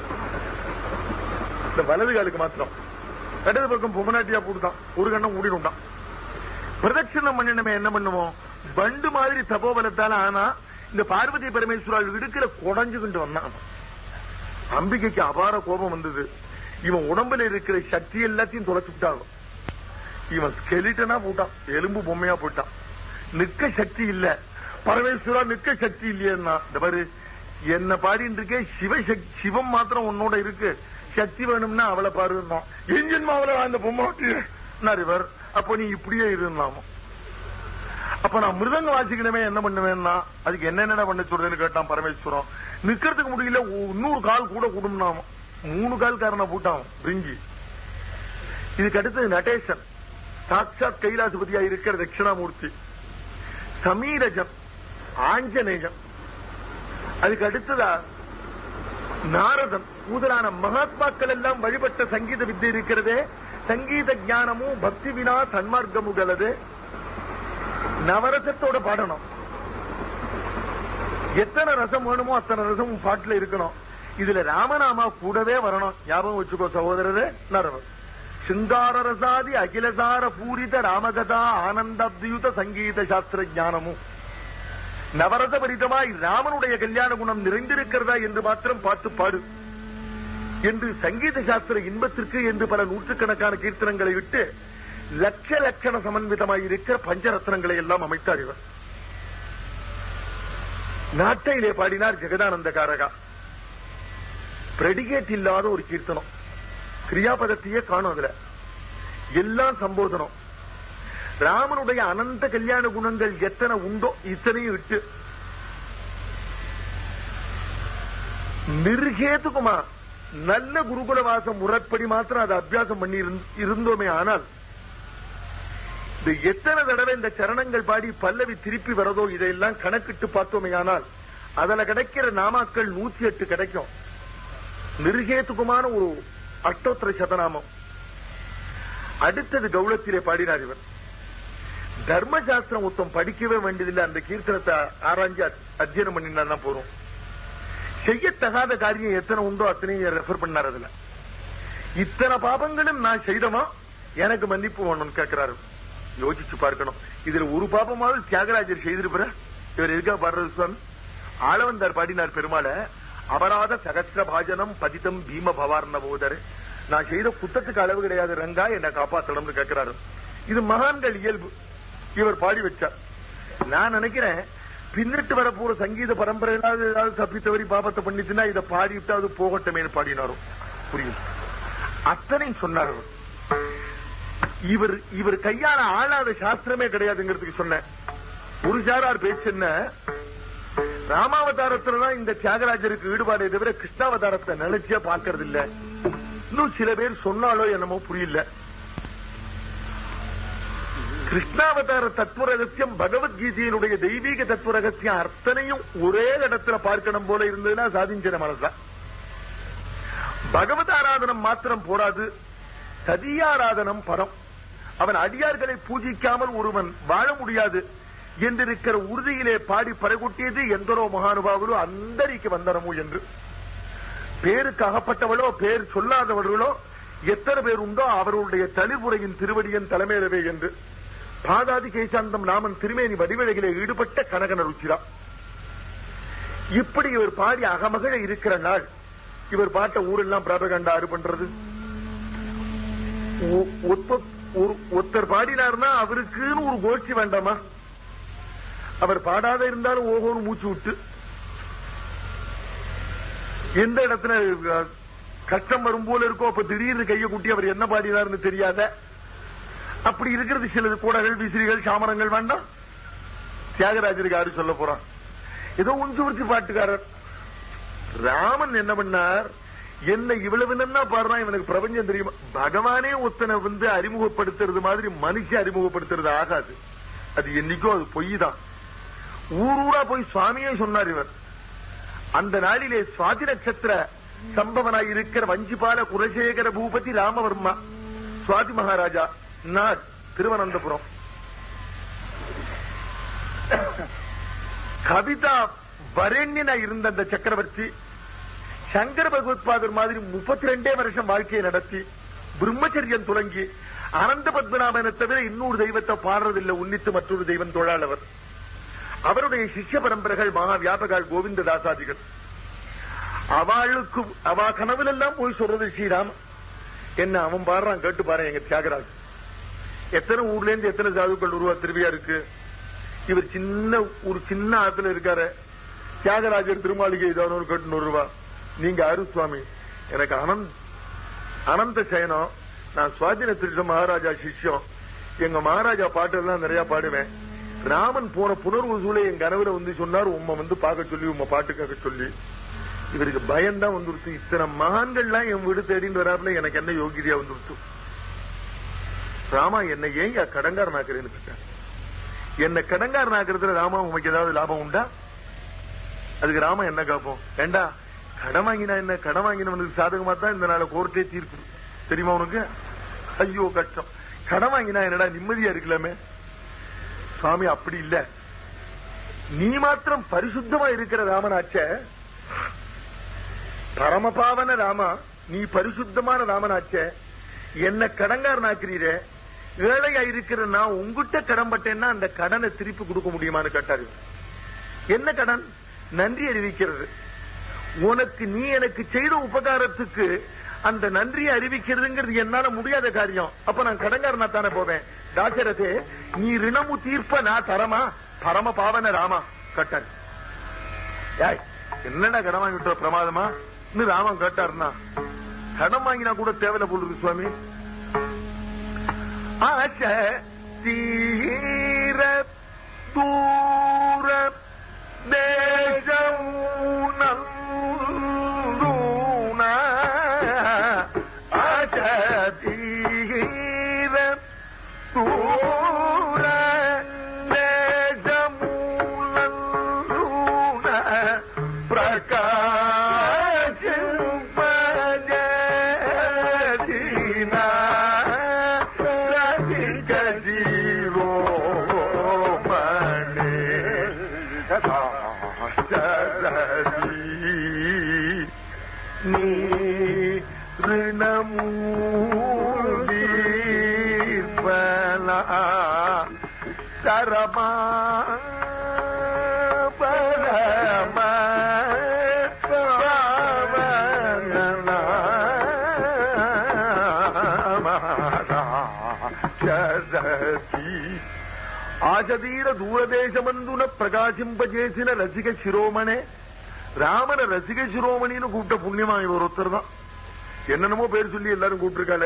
இந்த வலது காலுக்கு மாத்திரம் இடது பக்கம் பொம்மநாட்டியா போட்டுதான் ஒரு கண்ணம் மூடிடும்டான் பிரதட்சணம் பண்ணினமே என்ன பண்ணுவோம் பண்டு மாதிரி தபோபலத்தால ஆனா இந்த பார்வதி பரமேஸ்வரால் இடுக்கல குடஞ்சுக்கிட்டு வந்தான் அம்பிகைக்கு அபார கோபம் வந்தது இவன் உடம்புல இருக்கிற சக்தி எல்லாத்தையும் தொலைச்சுட்டாங்க இவன் ஸ்கெலிட்டனா போட்டான் எலும்பு பொம்மையா போட்டான் நிக்க சக்தி இல்ல பரமேஸ்வரா நிக்க சக்தி இல்லையா இந்த பாரு என்ன பாடிட்டு இருக்கே சிவசக்தி சிவம் மாத்திரம் உன்னோட இருக்கு சக்தி வேணும்னா அவளை பாருன்னா எஞ்சின் மாவளை அந்த பொம்மை இவர் அப்ப நீ இப்படியே இருந்தாமோ அப்ப நான் மிருதங்க வாசிக்கணுமே என்ன பண்ணுவேன்னா அதுக்கு என்னென்ன பண்ண சொல்றேன்னு கேட்டான் பரமேஸ்வரம் நிக்கிறதுக்கு முடியல இன்னொரு கால் கூட குடும்பம் மூணு கால் காரனை போட்டான் பிரிங்கி இதுக்கு அடுத்தது நடேசன் சாட்சாத் கைலாசபதியா இருக்கிற தட்சிணாமூர்த்தி சமீரஜன் ஆஞ்சநேயன் அதுக்கு அடுத்ததா நாரதன் முதலான மகாத்மாக்கள் எல்லாம் வழிபட்ட சங்கீத வித்தை இருக்கிறதே சங்கீத ஞானமும் பக்தி வினா சன்மார்க்கமும் கலது நவரசத்தோட பாடணும் எத்தனை ரசம் வேணுமோ அத்தனை ரசம் பாட்டுல இருக்கணும் இதுல ராமநாமா கூடவே வரணும் ஞாபகம் வச்சுக்கோ சகோதரரே நரவன் சிங்கார ரசாதி அகிலசார பூரித ராமகதா ஆனந்தாப்தியுத சங்கீத சாஸ்திர ஞானமும் நவரச பரிதமாய் ராமனுடைய கல்யாண குணம் நிறைந்திருக்கிறதா என்று மாத்திரம் பார்த்து பாடு என்று சங்கீத சாஸ்திர இன்பத்திற்கு என்று பல நூற்றுக்கணக்கான கீர்த்தனங்களை விட்டு லட்ச லட்சண சமன்விதமாய் இருக்கிற பஞ்சரத்னங்களை எல்லாம் அமைத்தார் இவர் நாட்டையிலே பாடினார் ஜெகதானந்த காரகா பிரெடிகேட் இல்லாத ஒரு கீர்த்தனம் கிரியாபதத்தையே காணும் அதுல எல்லாம் சம்போதனம் ராமனுடைய அனந்த கல்யாண குணங்கள் எத்தனை உண்டோ இத்தனையும் விட்டு நிர்கேதுக்குமா நல்ல குருகுல வாசம் முறைப்படி மாத்திரம் அதை அபியாசம் பண்ணி இருந்தோமே ஆனால் இந்த எத்தனை தடவை இந்த சரணங்கள் பாடி பல்லவி திருப்பி வரதோ இதையெல்லாம் கணக்கிட்டு பார்த்தோமே ஆனால் அதுல கிடைக்கிற நாமாக்கள் நூத்தி எட்டு கிடைக்கும் நிர்கேதுக்குமான ஒரு அஷ்டோத்திர சதநாமம் அடுத்தது கௌளத்திலே பாடினார் இவர் தர்மசாஸ்திரம் ஒருத்தம் படிக்கவே வேண்டியதில்லை அந்த கீர்த்தனத்தை ஆராய்ஞ்சு அத்தியனம் பண்ணினா போறோம் செய்யத்தகாத காரியம் எத்தனை உண்டோ அத்தனையும் ரெஃபர் பண்ணார் அதுல இத்தனை பாபங்களும் நான் செய்தமா எனக்கு மன்னிப்பு வேணும்னு கேட்கிறாரு யோசிச்சு பார்க்கணும் இதுல ஒரு பாபமாவது தியாகராஜர் செய்திருப்பார இவர் எதுக்கா பாடுறது சுவாமி ஆளவந்தார் பாடினார் பெருமாள அபராத சகசிர பாஜனம் பதிதம் பீம பவார்ண போதரு நான் செய்த குத்தத்துக்கு அளவு கிடையாது ரங்கா என்னை காப்பாத்தணும்னு கேட்கிறாரு இது மகான்கள் இயல்பு இவர் பாடி வச்சார் நான் நினைக்கிறேன் பின்னிட்டு வரப்போற சங்கீத பரம்பரையிலாவது ஏதாவது தப்பித்தவரி பாபத்தை பண்ணிச்சுன்னா இதை பாடிவிட்டு அது போகட்டுமே பாடினாரோ புரியும் அத்தனை சொன்னார் அவர் இவர் இவர் கையால ஆளாத சாஸ்திரமே கிடையாதுங்கிறதுக்கு சொன்னேன் ஒரு சாரார் பேச்சு என்ன ராமாவதாரத்துல தான் இந்த தியாகராஜருக்கு ஈடுபாடே தவிர கிருஷ்ணாவதாரத்தை நினைச்சே பார்க்கறது இல்ல இன்னும் சில பேர் சொன்னாலோ என்னமோ புரியல கிருஷ்ணாவதார தத்துவ ரகசியம் பகவத்கீதையினுடைய தெய்வீக தத்துவ ரகசியம் அத்தனையும் ஒரே இடத்துல பார்க்கணும் போல இருந்ததுன்னா சாதிஞ்சிட மனசா பகவத் ஆராதனம் மாத்திரம் போடாது சதியாராதனம் பரம் அவன் அடியார்களை பூஜிக்காமல் ஒருவன் வாழ முடியாது என்றிருக்கிற உறுதியிலே பாடி பறைகொட்டியது எந்தரோ மகானுபாவலோ அந்தரிக்கு வந்தனமோ என்று பேருக்கு அகப்பட்டவளோ பேர் சொல்லாதவர்களோ எத்தனை பேர் உண்டோ அவர்களுடைய தளிர்முறையின் திருவடியின் தலைமையிலவே என்று பாதாதி கேசாந்தம் நாமன் திருமேனி வடிவழகிலே ஈடுபட்ட கனகன ருச்சிரா இப்படி இவர் பாடி அகமகிழ இருக்கிற நாள் இவர் பாட்ட ஊரெல்லாம் பிரபகண்டா ஆறு பண்றது ஒருத்தர் பாடினார்னா அவருக்குன்னு ஒரு கோஷ்டி வேண்டாமா அவர் பாடாத இருந்தாலும் ஓஹோன்னு மூச்சு விட்டு எந்த இடத்துல அஹ், கஷ்டம் வரும் போல இருக்கோ அப்ப திடீர்னு கையை கூட்டி அவர் என்ன பாடினார்னு தெரியாத அப்படி இருக்கிறது சிலது கூடகள் விசிறிகள் சாமரங்கள் வேண்டாம் தியாகராஜருக்கு யாரு சொல்ல போறான் ஏதோ உஞ்சு உரிச்சு பாட்டுக்காரர் ராமன் என்ன பண்ணார் என்ன இவ்வளவு நன்னா பாடுறான் இவனுக்கு பிரபஞ்சம் தெரியுமா பகவானே ஒத்தனை வந்து அறிமுகப்படுத்துறது மாதிரி மனுஷன் அறிமுகப்படுத்துறது ஆகாது அது என்னைக்கோ அது பொய் தான் ஊர் ஊரா போய் சுவாமியே சொன்னார் இவர் அந்த நாளிலே சுவாதி நட்சத்திர சம்பவனாய் இருக்கிற வஞ்சிபால குலசேகர பூபதி ராமவர்மா சுவாதி மகாராஜா நாட் திருவனந்தபுரம் கவிதா வரண்யனா இருந்த அந்த சக்கரவர்த்தி சங்கர பகவத்பாதர் மாதிரி முப்பத்தி ரெண்டே வருஷம் வாழ்க்கையை நடத்தி பிரம்மச்சரியம் துலங்கி அனந்த பத்மநாபனை தவிர இன்னொரு தெய்வத்தை பாடுறதில்லை உன்னித்து மற்றொரு தெய்வம் தொழாளவர் அவருடைய சிஷ்ய பரம்பரைகள் மகா வியாபகால் கோவிந்ததாசாதிகள் அவளுக்கு அவ கனவுல எல்லாம் போய் சொல்றது ஸ்ரீராம் என்ன அவன் பாடுறான் கேட்டு பாரு எங்க தியாகராஜ் எத்தனை ஊர்ல இருந்து எத்தனை சாதுக்கள் உருவா திருவியா இருக்கு இவர் சின்ன ஒரு சின்ன ஆத்துல இருக்காரு தியாகராஜர் திருமாளிகை ஏதாவது கேட்டு நூறு ரூபா நீங்க அரு சுவாமி எனக்கு அனந்த் அனந்த சயனம் நான் சுவாதின திருஷ்ட மகாராஜா சிஷ்யம் எங்க மகாராஜா பாட்டு எல்லாம் நிறைய பாடுவேன் ராமன் போன புனர்வசூலை என் கனவுல வந்து சொன்னார் உம்மை வந்து பார்க்க சொல்லி உம்மை பாட்டு கேட்க சொல்லி இவருக்கு பயம்தான் வந்துருச்சு இத்தனை மகான்கள்லாம் என் வீடு தேடின்னு வராருல எனக்கு என்ன யோகியதையா வந்துருச்சு ராமா என்னை ஏன் கடங்காரன் ஆக்குறேன்னு கேட்டேன் என்ன கடங்காரன் ஆக்குறதுல ராமா உனக்கு ஏதாவது லாபம் உண்டா அதுக்கு ராமா என்ன காப்போம் ஏண்டா கடன் வாங்கினா என்ன கடன் வாங்கினவனுக்கு சாதகமா தான் இந்த நாள கோர்ட்டே தீர்ப்பு தெரியுமா உனக்கு ஐயோ கஷ்டம் கடன் வாங்கினா என்னடா நிம்மதியா இருக்கலாமே சுவாமி அப்படி இல்ல நீ மாத்திரம் பரிசுத்தமா இருக்கிற ராமனாச்ச பரமபாவன ராமா நீ பரிசுத்தமான ராமனாச்ச என்ன கடங்காரனாக்குறீரே ஏழையா இருக்கிற நான் உங்ககிட்ட கடன் பட்டேன்னா அந்த கடனை திருப்பி கொடுக்க முடியுமான்னு கேட்டாரு என்ன கடன் நன்றி அறிவிக்கிறது உனக்கு நீ எனக்கு செய்த உபகாரத்துக்கு அந்த நன்றியை அறிவிக்கிறதுங்கிறது என்னால முடியாத காரியம் அப்ப நான் கடங்காரனா தானே போவேன் தாசரதே நீ ரிணமு தீர்ப்ப நான் தரமா பரம பாவன ராமா கட்டார் ஏய், என்னடா கடன் வாங்கி விட்ட பிரமாதமா இன்னும் ராமன் கேட்டாருன்னா கடன் வாங்கினா கூட தேவையில்ல போல் இருக்கு சுவாமி ஆச்ச தீர தூர தேசூன ஆச்ச தீர தூர தேசமூன பிரகாசிப்பதீனா ரசிக ஜீவோ மணி சரதி நீ ऋणमूलीर्बला சரமா பரம ఆచదీర దూరదేశమందున ప్రకాశింపజేసిన రసిక శిరోమణే ராமன ரசிக சிரோமணின்னு கூப்பிட்ட புண்ணியமா இவர் ஒருத்தர் தான் என்னென்னமோ பேர் சொல்லி எல்லாரும் கூப்பிட்டுருக்காளே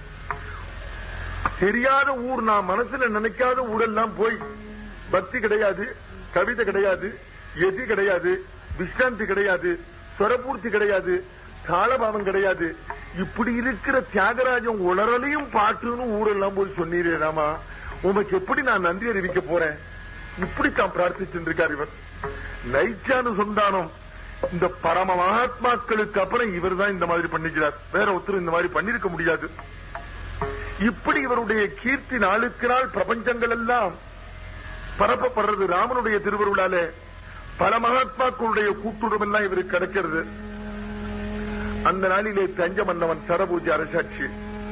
தெரியாத ஊர் நான் மனசுல நினைக்காத ஊரெல்லாம் போய் பக்தி கிடையாது கவிதை கிடையாது எதி கிடையாது விஷ்ராந்தி கிடையாது ஸ்வரபூர்த்தி கிடையாது தாளபாவம் கிடையாது இப்படி இருக்கிற தியாகராஜன் உளறலையும் பாட்டுன்னு ஊரெல்லாம் போய் சொன்னீரே ராமா உனக்கு எப்படி நான் நன்றி அறிவிக்க போறேன் இப்படித்தான் பிரார்த்திச்சுட்டு இருக்கார் இவர் நைச்சானு சொந்தானம் இந்த பரம மகாத்மாக்களுக்கு அப்புறம் இவர் தான் இந்த மாதிரி பண்ணிக்கிறார் வேற ஒருத்தர் இந்த மாதிரி பண்ணிருக்க முடியாது இப்படி இவருடைய கீர்த்தி நாளுக்கு நாள் பிரபஞ்சங்கள் எல்லாம் பரப்பப்படுறது ராமனுடைய திருவருளாலே பல மகாத்மாக்களுடைய கூட்டுடன் எல்லாம் இவருக்கு கிடைக்கிறது அந்த நாளிலே தஞ்ச மன்னவன் சரபூஜை அரசாட்சி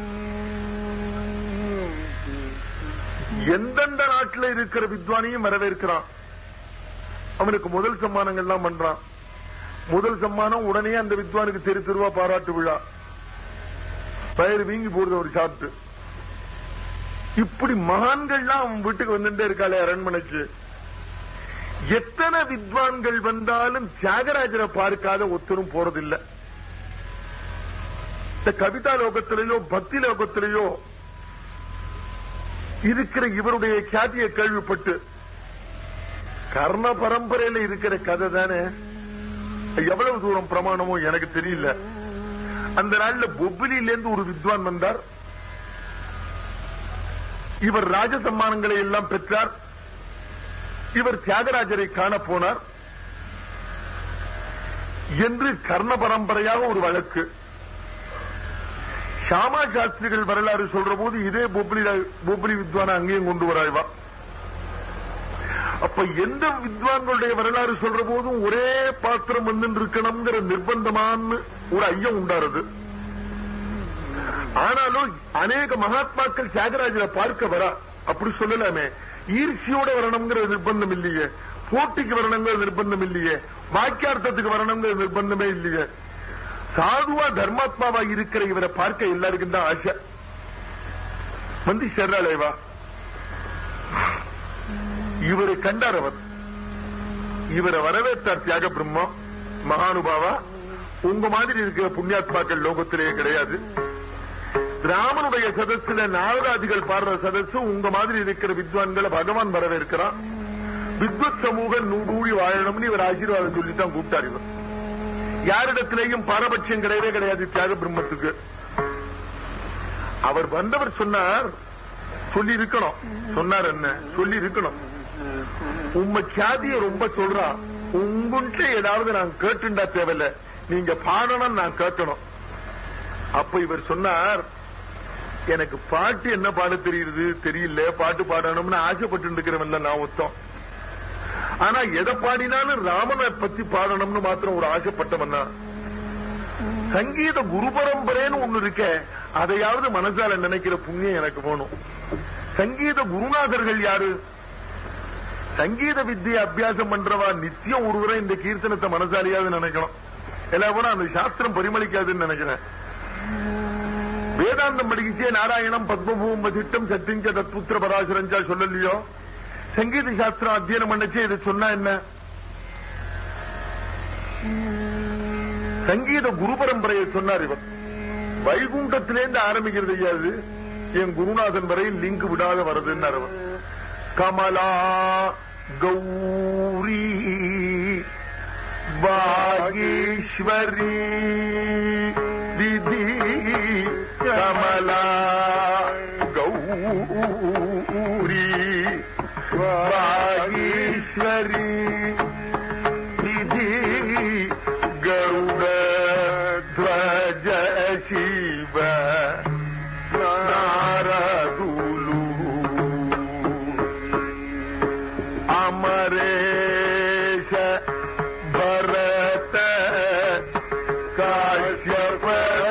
எந்தெந்த நாட்டில் இருக்கிற வித்வானையும் வரவேற்கிறான் அவனுக்கு முதல் சம்மானங்கள்லாம் பண்றான் முதல் சம்மானம் உடனே அந்த வித்வானுக்கு தெரு தெருவா பாராட்டு விழா பயிர் வீங்கி போறது அவர் சாப்பிட்டு இப்படி மகான்கள்லாம் அவன் வீட்டுக்கு வந்துட்டே இருக்காளே அரண்மனைக்கு எத்தனை வித்வான்கள் வந்தாலும் தியாகராஜரை பார்க்காத ஒத்தரும் போறதில்லை இந்த கவிதா லோகத்திலேயோ பக்தி லோகத்திலேயோ இருக்கிற இவருடைய கியாதியை கேள்விப்பட்டு கர்ண பரம்பரையில இருக்கிற கதை தானே எவ்வளவு தூரம் பிரமாணமோ எனக்கு தெரியல அந்த நாள்ல பொப்பிலியில இருந்து ஒரு வித்வான் வந்தார் இவர் ராஜ சம்மானங்களை எல்லாம் பெற்றார் இவர் தியாகராஜரை காண போனார் என்று கர்ண பரம்பரையாக ஒரு வழக்கு ஷாமா சாஸ்திரிகள் வரலாறு சொல்ற போது இதே பொப்ளி பொப்ளி வித்வான அங்கேயும் கொண்டு வராய்வா அப்ப எந்த வித்வான்களுடைய வரலாறு சொல்ற போதும் ஒரே பாத்திரம் வந்து இருக்கணுங்கிற நிர்பந்தமான்னு ஒரு ஐயம் உண்டாருது ஆனாலும் அநேக மகாத்மாக்கள் தியாகராஜரை பார்க்க வரா அப்படி சொல்லலாமே ஈர்ச்சியோட வரணுங்கிற நிர்பந்தம் இல்லையே போட்டிக்கு வரணுங்கிற நிர்பந்தம் இல்லையே வாக்கியார்த்தத்துக்கு வரணுங்கிற நிர்பந்தமே இல்லையே சாதுவா தர்மாத்மாவா இருக்கிற இவரை பார்க்க எல்லாருக்கும் தான் ஆசை வந்து சேர்றாளேவா இவரை கண்டார் அவர் இவரை வரவேற்றார் தியாக பிரம்மா மகானுபாவா உங்க மாதிரி இருக்கிற புண்ணியாத்மாக்கள் லோகத்திலேயே கிடையாது ராமனுடைய சதஸ்ல நாரதாதிகள் பாடுற சதஸ் உங்க மாதிரி இருக்கிற வித்வான்களை பகவான் வரவேற்கிறான் வித்வத் சமூகம் நூடூழி வாழணும்னு இவர் ஆசீர்வாதம் சொல்லித்தான் கூப்பிட்டார் இவர் யாரிடத்திலேயும் பாரபட்சம் கிடையவே கிடையாது தியாக பிரம்மத்துக்கு அவர் வந்தவர் சொன்னார் சொல்லி இருக்கணும் சொன்னார் என்ன சொல்லி இருக்கணும் உம்ம கியாதிய ரொம்ப சொல்றா உங்கள்கிட்ட ஏதாவது நான் கேட்டுண்டா தேவையில்ல நீங்க பாடணும் நான் கேட்கணும் அப்ப இவர் சொன்னார் எனக்கு பாட்டு என்ன பாட தெரியுது தெரியல பாட்டு பாடணும்னு ஆசைப்பட்டு இருக்கிறவன்ல நான் ஒத்தம் ஆனா எதை பாடினாலும் ராமனை பத்தி பாடணும்னு மாத்திரம் ஒரு ஆசைப்பட்டவன் தான் சங்கீத குரு பரம்பரைன்னு ஒண்ணு இருக்க அதையாவது மனசால நினைக்கிற புண்ணியம் எனக்கு போகணும் சங்கீத குருநாதர்கள் யாரு சங்கீத வித்தியை அபியாசம் பண்றவா நித்தியம் ஒருவரை இந்த கீர்த்தனத்தை மனசாலியாவது நினைக்கணும் எல்லாம் கூட அந்த சாஸ்திரம் பரிமளிக்காதுன்னு நினைக்கிறேன் வேதாந்தம் படிக்கிச்சே நாராயணம் பத்மபூம் வசிட்டம் சத்திஞ்ச தத்புத்திர பராசரஞ்சா சொல்லலையோ சங்கீத சாஸ்திரம் அத்தியனம் பண்ணச்சே இது சொன்னா என்ன சங்கீத குரு பரம்பரையை சொன்னார் இவர் வைகுண்டத்திலேருந்து ஆரம்பிக்கிறது ஐயாது என் குருநாதன் வரை லிங்க் விடாத வருதுன்னு அவர் கமலா கௌரி வாகீஸ்வரி விதி கமலா கௌரி வாகீஸ்வரி விதி கருட ध्वज शिव नारदुलु अमरेश भरत काश्यप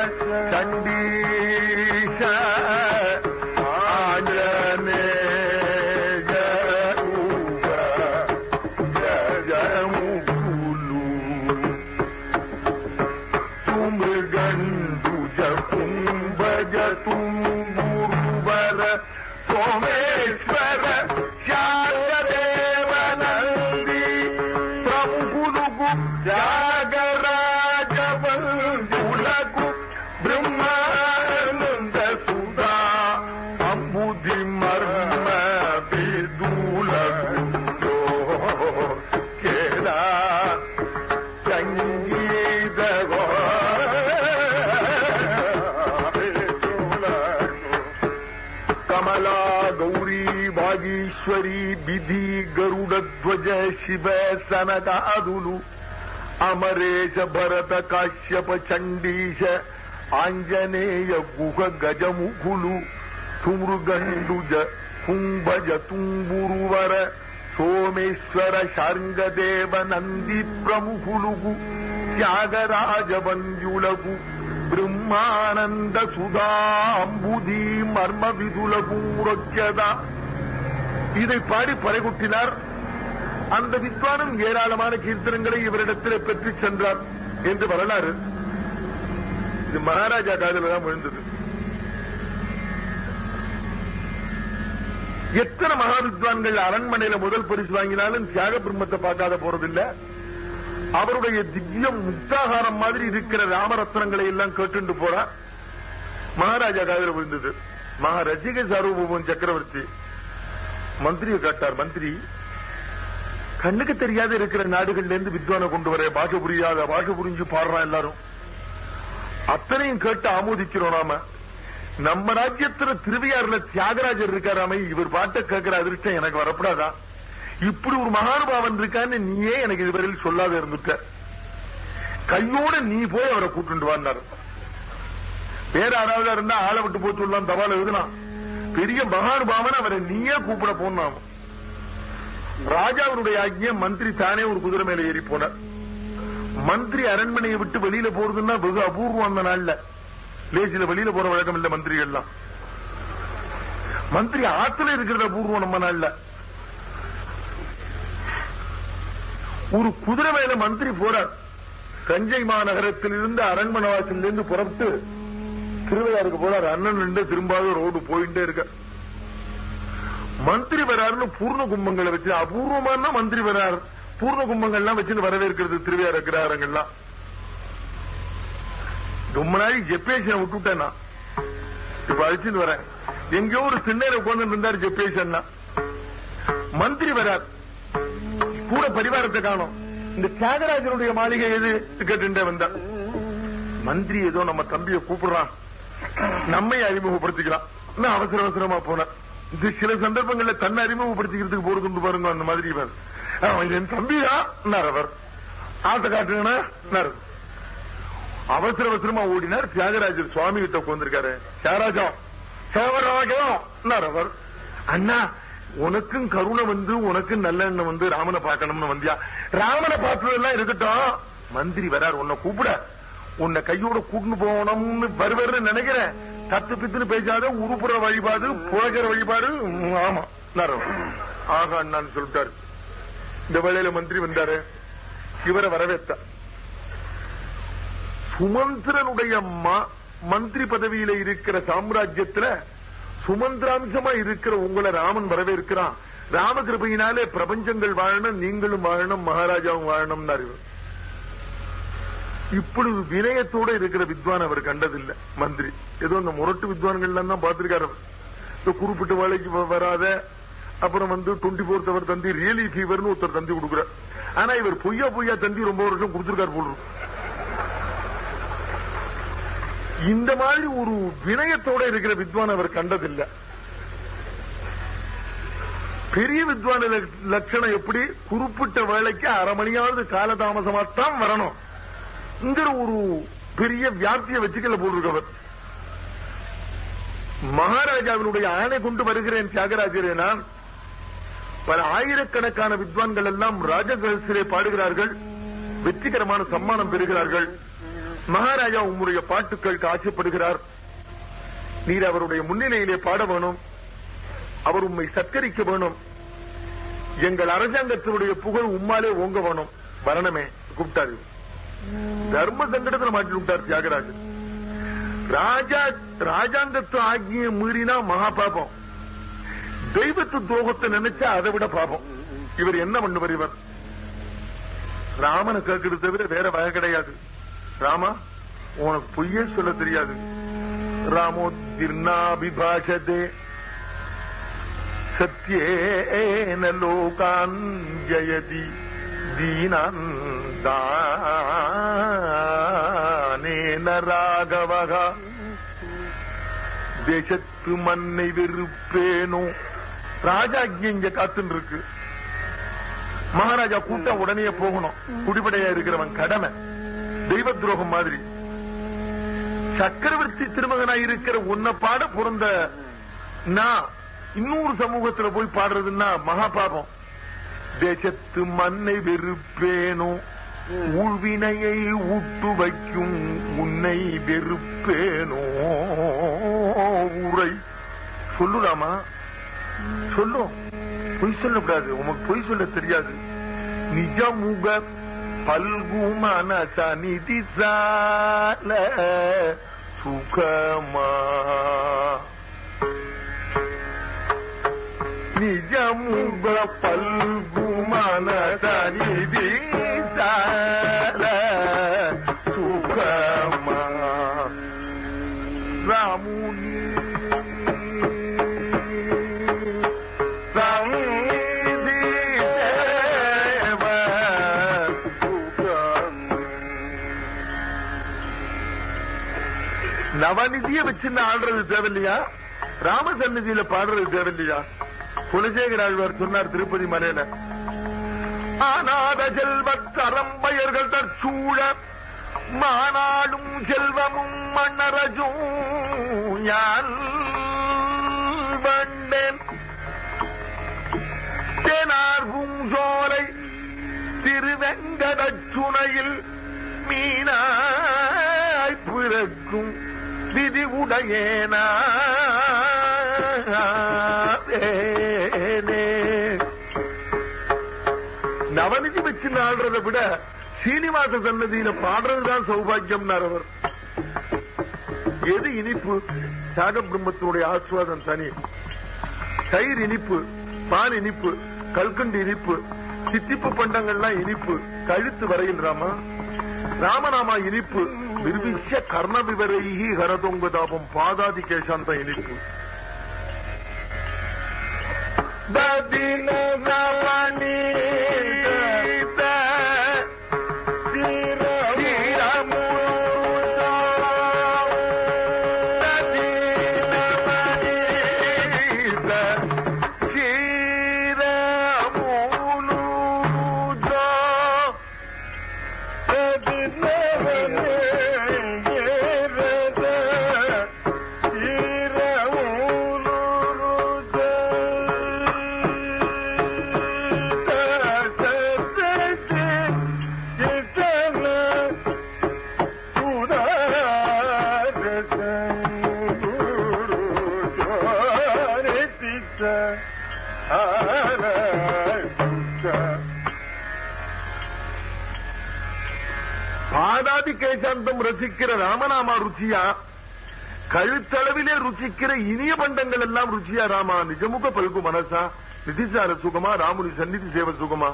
चण्डीश आञ्जनेय उग जयमुकुलु तुमृगण्डुज कुम्भज तुम्बुरुवर सोमेश्वर शारदेवनन्दी प्रमुकुलुगु त्यागराजवल्जुलगु ब्रह्मानन्द सुधा अम्बुधि मर्म विदुलगु केला சங்கீத கமலா கௌரி வாகீஸ்வரி விதி கருடத்வஜ சிவ சனகாதுலு அமரேஷ பரத காஷ்யப சண்டீஷ ஆஞ்சநேய குக கஜமுகுலு துமுருகண்டுஜ கும்பஜ தும்புருவர సోమేశ్వర శార్ంగదేవ నంది ప్రముఖులుగు త్యాగరాజవంజులకు బ్రహ్మానంద సుధాంబుதி மர்ம விதுலகும் உரைக்கதா இதை பாடி பறைகுட்டினார் அந்த வித்வானும் ஏராளமான கீர்த்தனங்களை இவரிடத்தில் பெற்று சென்றார் என்று வரலாறு இது மகாராஜா காதல தான் விழுந்தது எத்தனை மகாவித்வான்கள் அரண்மனையில முதல் பரிசு வாங்கினாலும் தியாக பிரம்மத்தை பார்க்காத போறதில்ல அவருடைய திவ்யம் முக்தாகாரம் மாதிரி இருக்கிற ராமரத்னங்களை எல்லாம் கேட்டுண்டு போறார் மகாராஜா காதல விழுந்தது மகாரஜிக சார்வபௌமன் சக்கரவர்த்தி மந்திரியை கேட்டார் மந்திரி கண்ணுக்கு தெரியாத இருக்கிற நாடுகள்ல இருந்து வித்வானை கொண்டு வர பாஷை புரியாத பாஷை புரிஞ்சு பாடுறான் எல்லாரும் அத்தனையும் கேட்டு ஆமோதிக்கிறோம் நாம நம்ம ராஜ்யத்துல திருவையாறுல தியாகராஜர் இருக்காராமே இவர் பாட்டை கேட்கிற அதிர்ஷ்டம் எனக்கு வரப்படாதா இப்படி ஒரு மகானுபாவன் இருக்கான்னு நீயே எனக்கு இதுவரையில் சொல்லாத இருந்துட்ட கையோட நீ போய் அவரை கூட்டிட்டு வந்தார் வேற யாராவது இருந்தா ஆளை விட்டு போய் சொல்லலாம் தபால எழுதலாம் பெரிய மகானுபாவன் அவரை நீயே கூப்பிட போனாம் ராஜாவினுடைய ஆக்கிய மந்திரி தானே ஒரு குதிரை மேல ஏறி போனார் மந்திரி அரண்மனையை விட்டு வெளியில போறதுன்னா வெகு அபூர்வம் அந்த நாள்ல லேசில வெளியில போற வழக்கம் இல்ல மந்திரிகள்லாம் மந்திரி ஆத்துல இருக்கிறது அபூர்வம் நம்ம நாள்ல ஒரு குதிரை மேல மந்திரி போறார் தஞ்சை மாநகரத்தில் இருந்து அரண்மனை வாசலில் இருந்து புறப்பட்டு திருவையாருக்கு போறார் அண்ணன் நின்று திரும்பாத ரோடு போயிட்டே இருக்க மந்திரி வராருன்னு பூர்ண கும்பங்களை வச்சு அபூர்வமான மந்திரி வராரு பூர்ண கும்பங்கள்லாம் வச்சு வரவேற்கிறது திருவையார் கிரகாரங்கள்லாம் ரொம்ப நாள் ஜெப்பேஷன் விட்டுட்டேன் நான் இப்ப அழைச்சிட்டு வரேன் எங்கேயோ ஒரு திண்ணையில உட்கார்ந்து இருந்தார் ஜெப்பேஷன் மந்திரி வரார் கூட பரிவாரத்தை காணும் இந்த தியாகராஜனுடைய மாளிகை எது கேட்டுட்டே வந்தார் மந்திரி ஏதோ நம்ம தம்பியை கூப்பிடுறான் நம்மை அறிமுகப்படுத்திக்கலாம் நான் அவசர அவசரமா போனேன் இது சில சந்தர்ப்பங்கள்ல தன்னை அறிமுகப்படுத்திக்கிறதுக்கு போறது பாருங்க அந்த மாதிரி இவர் அவன் என் தம்பிதான் அவர் ஆசை காட்டுங்கன்னா அவசர அவசரமா ஓடினார் தியாகராஜர் சுவாமி கிட்ட உட்கார்ந்திருக்காரு தியாகராஜம் சேவராஜம் அவர் அண்ணா உனக்கும் கருணை வந்து உனக்கும் நல்ல எண்ணம் வந்து ராமனை பார்க்கணும்னு வந்தியா ராமனை பார்த்ததெல்லாம் இருக்கட்டும் மந்திரி வரார் உன்னை கூப்பிட உன்னை கையோட கூட்டின்னு போகணும்னு வருவாருன்னு நினைக்கிறேன் தத்து பித்துன்னு பேசாத உருப்புற வழிபாடு புழகிற வழிபாடு ம், ஆமா நரம். ஆகா அண்ணான்னு சொல்லிட்டாரு இந்த வேளையில மந்திரி வந்தாரு இவரை வரவேற்றார் சுமந்திரனுடைய ம- மந்திரி பதவியில இருக்கிற சாம்ராஜ்யத்துல சுமந்திராம்சமா இருக்கிற உங்களை ராமன் வரவேற்கிறான் ராமகிருபையினாலே பிரபஞ்சங்கள் வாழணும் நீங்களும் வாழணும் மகாராஜாவும் வாழணும்னாரு இவர். இப்பொழுது வினயத்தோட இருக்கிற வித்வான் அவர் கண்டதில்லை மந்திரி ஏதோ இந்த முரட்டு வித்வான்கள் தான் பார்த்திருக்காரு அவர். இந்த குறிப்பிட்ட வேலைக்கு வ- வராத அப்புறம் வந்து டுவெண்ட்டி ஃபோர்த் அவர் தந்தி ரியலி ஃபீவர்னு ஒருத்தர் தந்தி கொடுக்குறார் ஆனா இவர் பொய்யா பொய்யா தந்தி ரொம்ப வருஷம் கொடுத்திருக்காரு போல் இருக்கு. இந்த மாதிரி ஒரு வினயத்தோட இருக்கிற வித்வான் அவர் கண்டதில்லை பெரிய வித்வான லக்- லட்சணம் எப்படி குறிப்பிட்ட வேலைக்கு அரை மணியாவது காலதாமசமா தான் வரணும் இங்கிற ஒரு பெரிய வியாப்தியை வச்சுக்கல போட்டிருக்கவர் மகாராஜாவினுடைய ஆணை கொண்டு வருகிறேன் தியாகராஜரே நான் பல ஆயிரக்கணக்கான வித்வான்கள் எல்லாம் ராஜகலசிலே பாடுகிறார்கள் வெற்றிகரமான சம்மானம் பெறுகிறார்கள் மகாராஜா உம்முடைய பாட்டுக்களுக்கு ஆசைப்படுகிறார் நீர் அவருடைய முன்னிலையிலே பாட வேணும் அவர் உம்மை சத்கரிக்க வேணும் எங்கள் அரசாங்கத்தினுடைய புகழ் உம்மாலே ஓங்க வேணும் வரணமே கூப்பிட்டாரு தர்ம சங்கடத்துல மாட்டி விட்டார் தியாகராஜன் ராஜா ராஜாங்கத்து ஆகிய மீறினா மகா பாபம் தெய்வத்து துரோகத்தை நினைச்சா அதை விட பாபம் இவர் என்ன பண்ணுவார் இவர் ராமனை கேட்கறது தவிர வேற வகை கிடையாது ராமா உனக்கு பொய்யே சொல்ல தெரியாது ராமோ திருநாபிபாஷதே சத்யேன லோகான் ஜயதி தீனான் தானேன ராகவக தேசத்து மண்ணை வெறுப்பேனோ ராஜாஜி இங்க காத்துன்னு இருக்கு மகாராஜா கூட்டம் உடனே போகணும் குடிபடையா இருக்கிறவன் கடமை தெய்வ துரோகம் மாதிரி சக்கரவர்த்தி திருமகனாய் இருக்கிற உன்னை பாட பிறந்த நான் இன்னொரு சமூகத்துல போய் பாடுறதுன்னா மகா பாபம் தேசத்து மண்ணை வெறுப்பேனோ ஊழ்வினையை ஊட்டு வைக்கும் உன்னை வெறுப்பேனோ உரை சொல்லுலாமா சொல்லும் பொய் சொல்லக்கூடாது உனக்கு பொய் சொல்ல தெரியாது நிஜமுக பல்குமான சனிதி சால சுகமா முக பல்குமன சனிதி சார சுகமா ராமுனி சந்நிதி தேவ சுகம் நவநிதிய வச்சு ஆடுறது தேவையில்லையா ராமசந்நிதியில பாடுறது தேவையில்லையா குலசேகர ஆழ்வார் சொன்னார் திருப்பதி மலையில ஆனாத செல்வத்தரம்பயர்கள் தற்சூழ மானாடும் செல்வமும் மன்னரஜும் யான் வண்டேன் தேனார் பூஞ்சோலை திருவெங்கடச்சுனையில் மீனாய் பிறக்கும் விதி உடையேனா நவநிதி வச்சு நாடுறதை விட சீனிவாச சன்னதியில பாடுறதுதான் சௌபாகியம்னார் அவர் எது இனிப்பு சாக பிரம்மத்தினுடைய ஆஸ்வாதம் தனி தயிர் இனிப்பு பால் இனிப்பு கல்கண்டு இனிப்பு சித்திப்பு பண்டங்கள்லாம் இனிப்பு கழுத்து வரையில் ராமா ராமநாமா இனிப்பு நிர்விஷ்ய கர்ண விவரைகி ஹரதொங்க தாபம் பாதாதி கேசாந்த இனிப்பு ததின நவநீத பாதாதி கேசாந்தம் ரசிக்கிற ராமநாமா ருச்சியா கழுத்தளவிலே ருச்சிக்கிற இனிய பண்டங்கள் எல்லாம் ருச்சியா ராமா நிஜமுக பல்கு மனசா நிதிசார சுகமா ராமுனி சந்நிதி சேவ சுகமா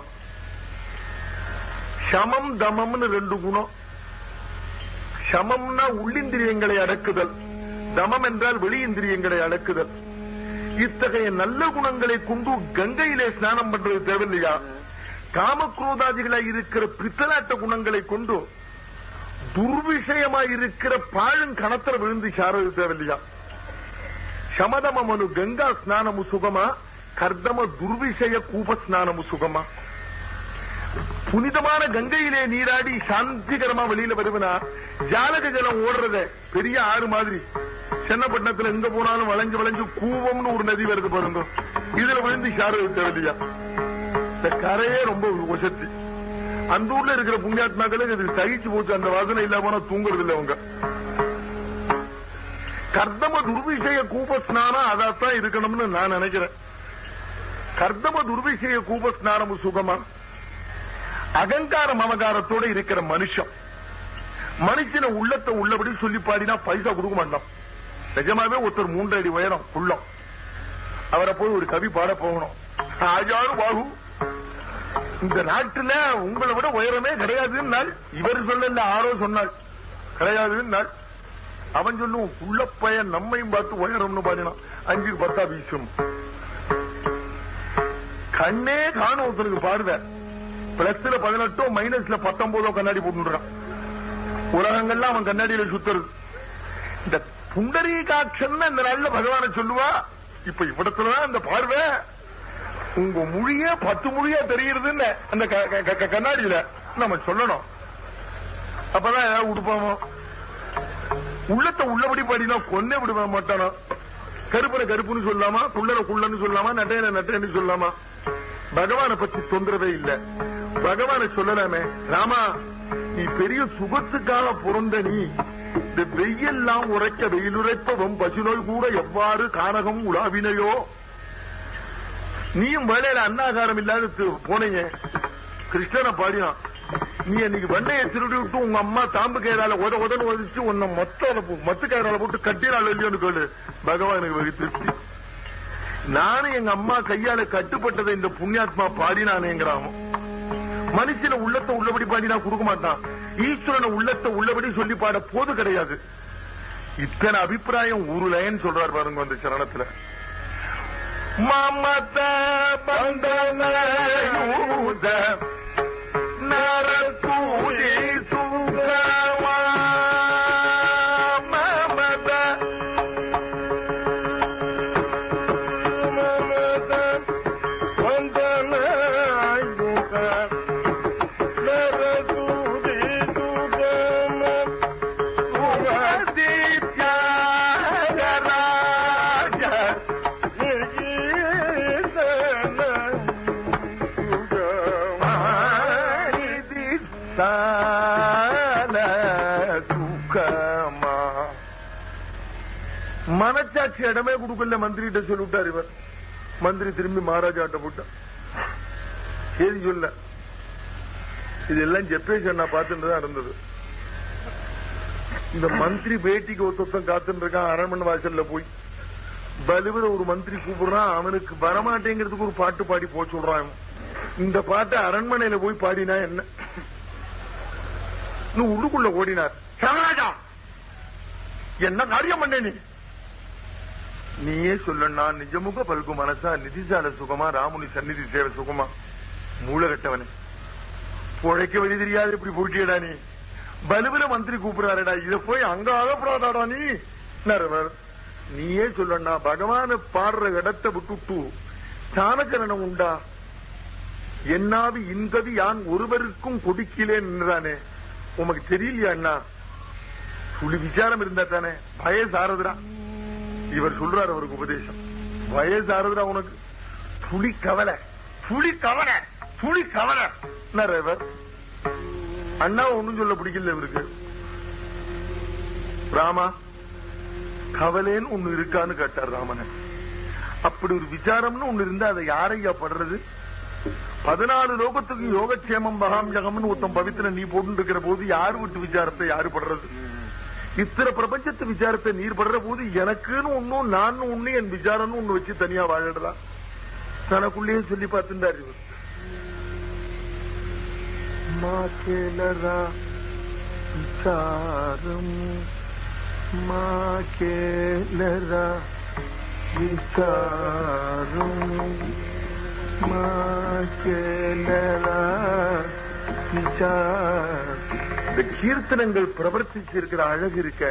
சமம் தமம்னு ரெண்டு குணம் சமம்னா உள்ளிந்திரியங்களை அடக்குதல் தமம் என்றால் வெளி இந்திரியங்களை அடக்குதல் இத்தகைய நல்ல குணங்களை கொண்டு கங்கையிலே ஸ்நானம் பண்றது தேவையில்லையா காமக்ரோதாதிகளாய் இருக்கிற பித்தலாட்ட குணங்களை கொண்டு துர்விஷயமாய் இருக்கிற பாழும் கணத்துல விழுந்து சாரது தேவையில்லையா சமதமனு கங்கா ஸ்நானமு சுகமா கர்தம துர்விஷய கூப ஸ்நானமு சுகமா புனிதமான கங்கையிலே நீராடி சாந்திகரமா வெளியில வருவனா ஜாலக ஜலம் ஓடுறத பெரிய ஆறு மாதிரி சென்னப்பட்டினத்துல எங்க போனாலும் வளைஞ்சு வளைஞ்சு கூவம்னு ஒரு நதி வருது பாருங்க இதுல விழுந்து சாரது தேவையில்லையா இந்த கரையே ரொம்ப உசத்தி அந்த ஊர்ல இருக்கிற புண்ணியாத்மாக்களுக்கு இது சகிச்சு போச்சு அந்த வாசனை இல்லாம போனா தூங்குறது இல்ல அவங்க கர்தம துர்விஷய கூப ஸ்நானம் அதாத்தான் இருக்கணும்னு நான் நினைக்கிறேன் கர்தம துர்விஷய கூப ஸ்நானம் சுகமா அகங்கார மமகாரத்தோட இருக்கிற மனுஷன் மனுஷன உள்ளத்தை உள்ளபடி சொல்லி பாடினா பைசா கொடுக்க மாட்டான் நிஜமாவே ஒருத்தர் மூன்று அடி உயரம் உள்ளம் அவரை போய் ஒரு கவி பாட போகணும் ஆஜாரு பாகு இந்த நாட்டுல உங்களை விட உயரமே கிடையாதுன்னு இவர் சொல்லல ஆரோ சொன்னாள் கிடையாதுன்னு அவன் சொல்லுவோம் உள்ள பையன் நம்மையும் பார்த்து உயரம்னு பாடினான் அஞ்சுக்கு பத்தா வீசும் கண்ணே காணும் ஒருத்தனுக்கு பாடுவ பிளஸ்ல பதினெட்டோ மைனஸ்ல பத்தொன்பதோ கண்ணாடி போட்டுறான் உலகங்கள்லாம் அவன் கண்ணாடியில சுத்துறது இந்த புண்டரீகாட்சன் இந்த நாள்ல பகவான சொல்லுவா இப்ப இவ்விடத்துலதான் இந்த பார்வை உங்க மொழியே பத்து மொழியா தெரியுறதுன்னு அந்த க- க- க- கண்ணாடியில நம்ம சொல்லணும் அப்பதான் ஏதாவது உடுப்பாமோ உள்ளத்தை உள்ளபடி பாடினா கொன்னே விடுவ மாட்டானோ கருப்பனை கருப்புன்னு சொல்லாமா குள்ளனை குள்ளன்னு சொல்லாமா நட்டையனை நட்டையன்னு சொல்லாமா பகவானை பத்தி தொந்தரவே இல்ல பகவானை சொல்லலாமே ராமா நீ பெரிய சுகத்துக்காக பிறந்த நீ இந்த வெய்யெல்லாம் உரைக்க வெயிலுரைப்பவம் பசுநோய் கூட எவ்வாறு கானகம் உலாவினையோ நீயும் வேலையில அன்னாகாரம் இல்லாத தி- போனீங்க கிருஷ்ணனை பாடினான் நீ இன்னைக்கு வெண்ணையை திருடி விட்டு உங்க அம்மா தாம்பு கயிறால உத உதன்னு உதச்சு உன்னை மொத்த மத்து கயிறால போட்டு கட்டினால இல்லையோன்னு கேளு பகவானுக்கு வெகு திருப்தி நானும் எங்க அம்மா கையால கட்டுப்பட்டதை இந்த புண்ணியாத்மா பாடினானேங்கிறான் மனுஷன உள்ளத்தை உள்ளபடி பாடினா கொடுக்க மாட்டான் ஈஸ்வரனை உள்ளத்தை உள்ளபடி சொல்லி பாட போது கிடையாது இத்தனை அபிப்பிராயம் ஒரு லைன் சொல்றாரு பாருங்க அந்த சரணத்துல மமத பந்தன யூத நரசூரி சுகமா மமத மனச்சாட்சி இடமே கொடுக்கல மந்திரிகிட்ட சொல்லிவிட்டார் இவர் மந்திரி திரும்பி மகாராஜாட்ட போட்ட செய்தி சொல்ல இதெல்லாம் ஜெப்பேஷ் அண்ணா பார்த்துட்டு தான் இருந்தது இந்த மந்திரி பேட்டிக்கு ஒருத்தம் காத்துட்டு இருக்கான் அரண்மனை வாசல்ல போய் பலுவில ஒரு மந்திரி கூப்பிடுறான் அவனுக்கு வரமாட்டேங்கிறதுக்கு ஒரு பாட்டு பாடி போக சொல்றான் இவன். இந்த பாட்டை அரண்மனையில போய் பாடினா என்ன இன்னும் உள்ளுக்குள்ள ஓடினார் சரணாஜா என்ன காரியம் பண்ண நீ நீயே சொல்லண்ணா நிஜமுக பல்கு மனசா நிதிசால சுகமா ராமுனி சந்நிதி சேவை சுகமா மூலகட்டவனே புழைக்க வழி தெரியாது இப்படி போட்டியடா நீ பலுவில மந்திரி கூப்பிடுறாருடா இத போய் அங்க ஆகப்படாதாடா நீ நரவர் நீயே சொல்லண்ணா பகவான பாடுற இடத்தை விட்டுட்டு சாணகரணம் உண்டா என்னாவி இன்கவி யான் ஒருவருக்கும் கொடுக்கிலே நின்றானே உமக்கு தெரியலையா அண்ணா புலி விசாரம் இருந்தா தானே வயசாரதுடா இவர் சொல்றார் அவருக்கு உபதேசம் வயசாரதுடா உனக்கு புலி கவலை புலி கவலை புலி கவலை இவர் அண்ணா ஒண்ணும் சொல்ல பிடிக்கல இவருக்கு ராமா கவலைன்னு ஒண்ணு இருக்கான்னு கேட்டார் ராமனை அப்படி ஒரு விசாரம்னு ஒண்ணு இருந்தா அதை யாரையா படுறது பதினாலு லோகத்துக்கு யோகக்ஷேமம் மகாம் ஜகம்னு ஒருத்தன் பவித்திர நீ போட்டு இருக்கிற போது யாரு விட்டு விசாரத்தை யாரு படுறது இத்தனை பிரபஞ்சத்து விசாரத்தை நீர் படுற போது எனக்குன்னு ஒண்ணும் நான் ஒண்ணு என் விசாரம்னு ஒண்ணு வச்சு தனியா வாழடலாம் தனக்குள்ளேயே சொல்லி பார்த்துட்டார் இவர் மாக்கேலரா விசாரம் மாக்கேலரா விசாரம் மாக்கேலரா விசாரம் இந்த கீர்த்தனங்கள் பிரவர்த்திச்சு இருக்கிற அழகு இருக்க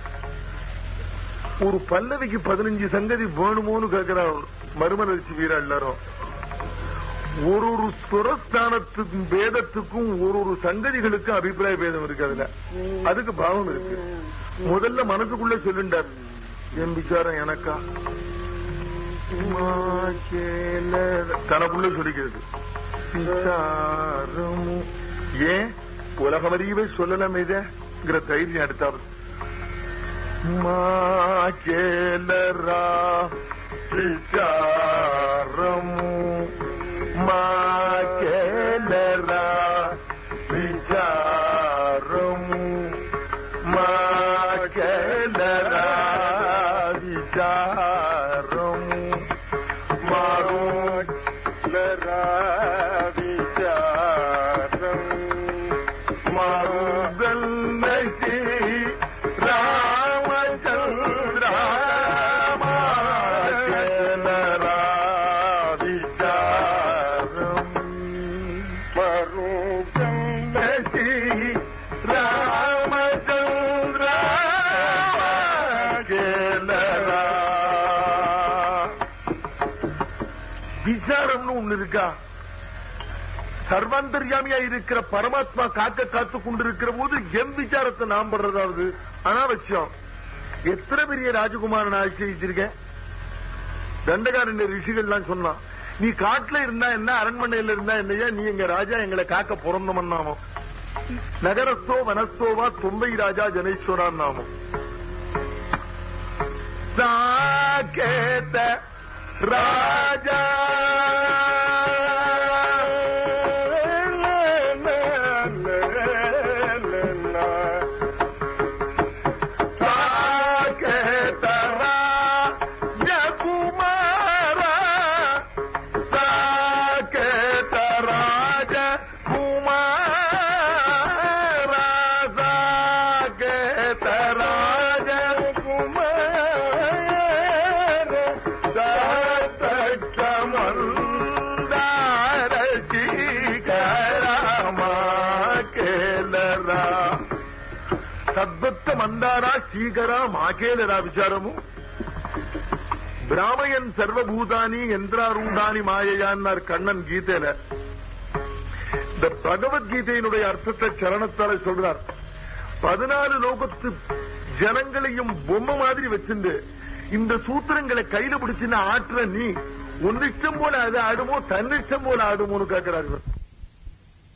ஒரு பல்லவிக்கு பதினஞ்சு சங்கதி வேணுமோன்னு கேட்கிற மறுமலர்ச்சி வீரா எல்லாரும் ஒரு ஒரு சுரஸ்தானத்துக்கும் வேதத்துக்கும் ஒரு ஒரு சங்கதிகளுக்கும் அபிப்பிராய பேதம் இருக்கு அதுல அதுக்கு பாவம் இருக்கு முதல்ல மனசுக்குள்ள சொல்லுண்டார் என் விசாரம் எனக்கா தனக்குள்ள சொல்லிக்கிறது விசாரம் ஏன் உலகமறியவே சொல்லலாம் இதுங்கிற தைரியம் எடுத்தாவது மாகேலரா விசாரமு மாகேலரா விசாரமு மாகேலரா விசாரமு மாரோலரா விசாரம் மாருகல் நசி ராமச்சந்திர மாகேலரா விசாரம் மருகல் நசி ராமச்சந்திர மாகேலரா விசாரம்னு ஒண்ணு இருக்கா சர்வாந்தர்யாமியா இருக்கிற பரமாத்மா காக்க காத்து கொண்டிருக்கிற போது எம் விசாரத்தை நாம் படுறதாவது அனாவசியம் எத்தனை பெரிய ராஜகுமாரன் ஆசிரியிருக்கேன் தண்டகாரண்ய ரிஷிகள்லாம் சொன்னான் நீ காட்டுல இருந்தா என்ன அரண்மனையில இருந்தா என்னையா நீ எங்க ராஜா எங்களை காக்க பிறந்தமன்னாமோ நகரஸ்தோ வனஸ்தோவா தொம்பை ராஜா ஜனேஸ்வரான் நாமம் சாகேத ராஜா சாகேத ராஜகுமாரா தத்வத்த மந்தாரா சீகரா மாகேலரா விசாரமு பிராமயன் சர்வபூதானி யந்திராரூடானி மாயையான்னார் கண்ணன் கீதையில இந்த பகவத்கீதையினுடைய அர்த்தத்தை சரணத்தால சொல்றார் பதினாலு லோகத்து ஜனங்களையும் பொம்மை மாதிரி வச்சிருந்து இந்த சூத்திரங்களை கையில பிடிச்சுன்னு ஆற்றுற நீ உன் இஷ்டம் போல அது ஆடுமோ தன் இஷ்டம் போல ஆடுமோன்னு கேட்கிறார்கள்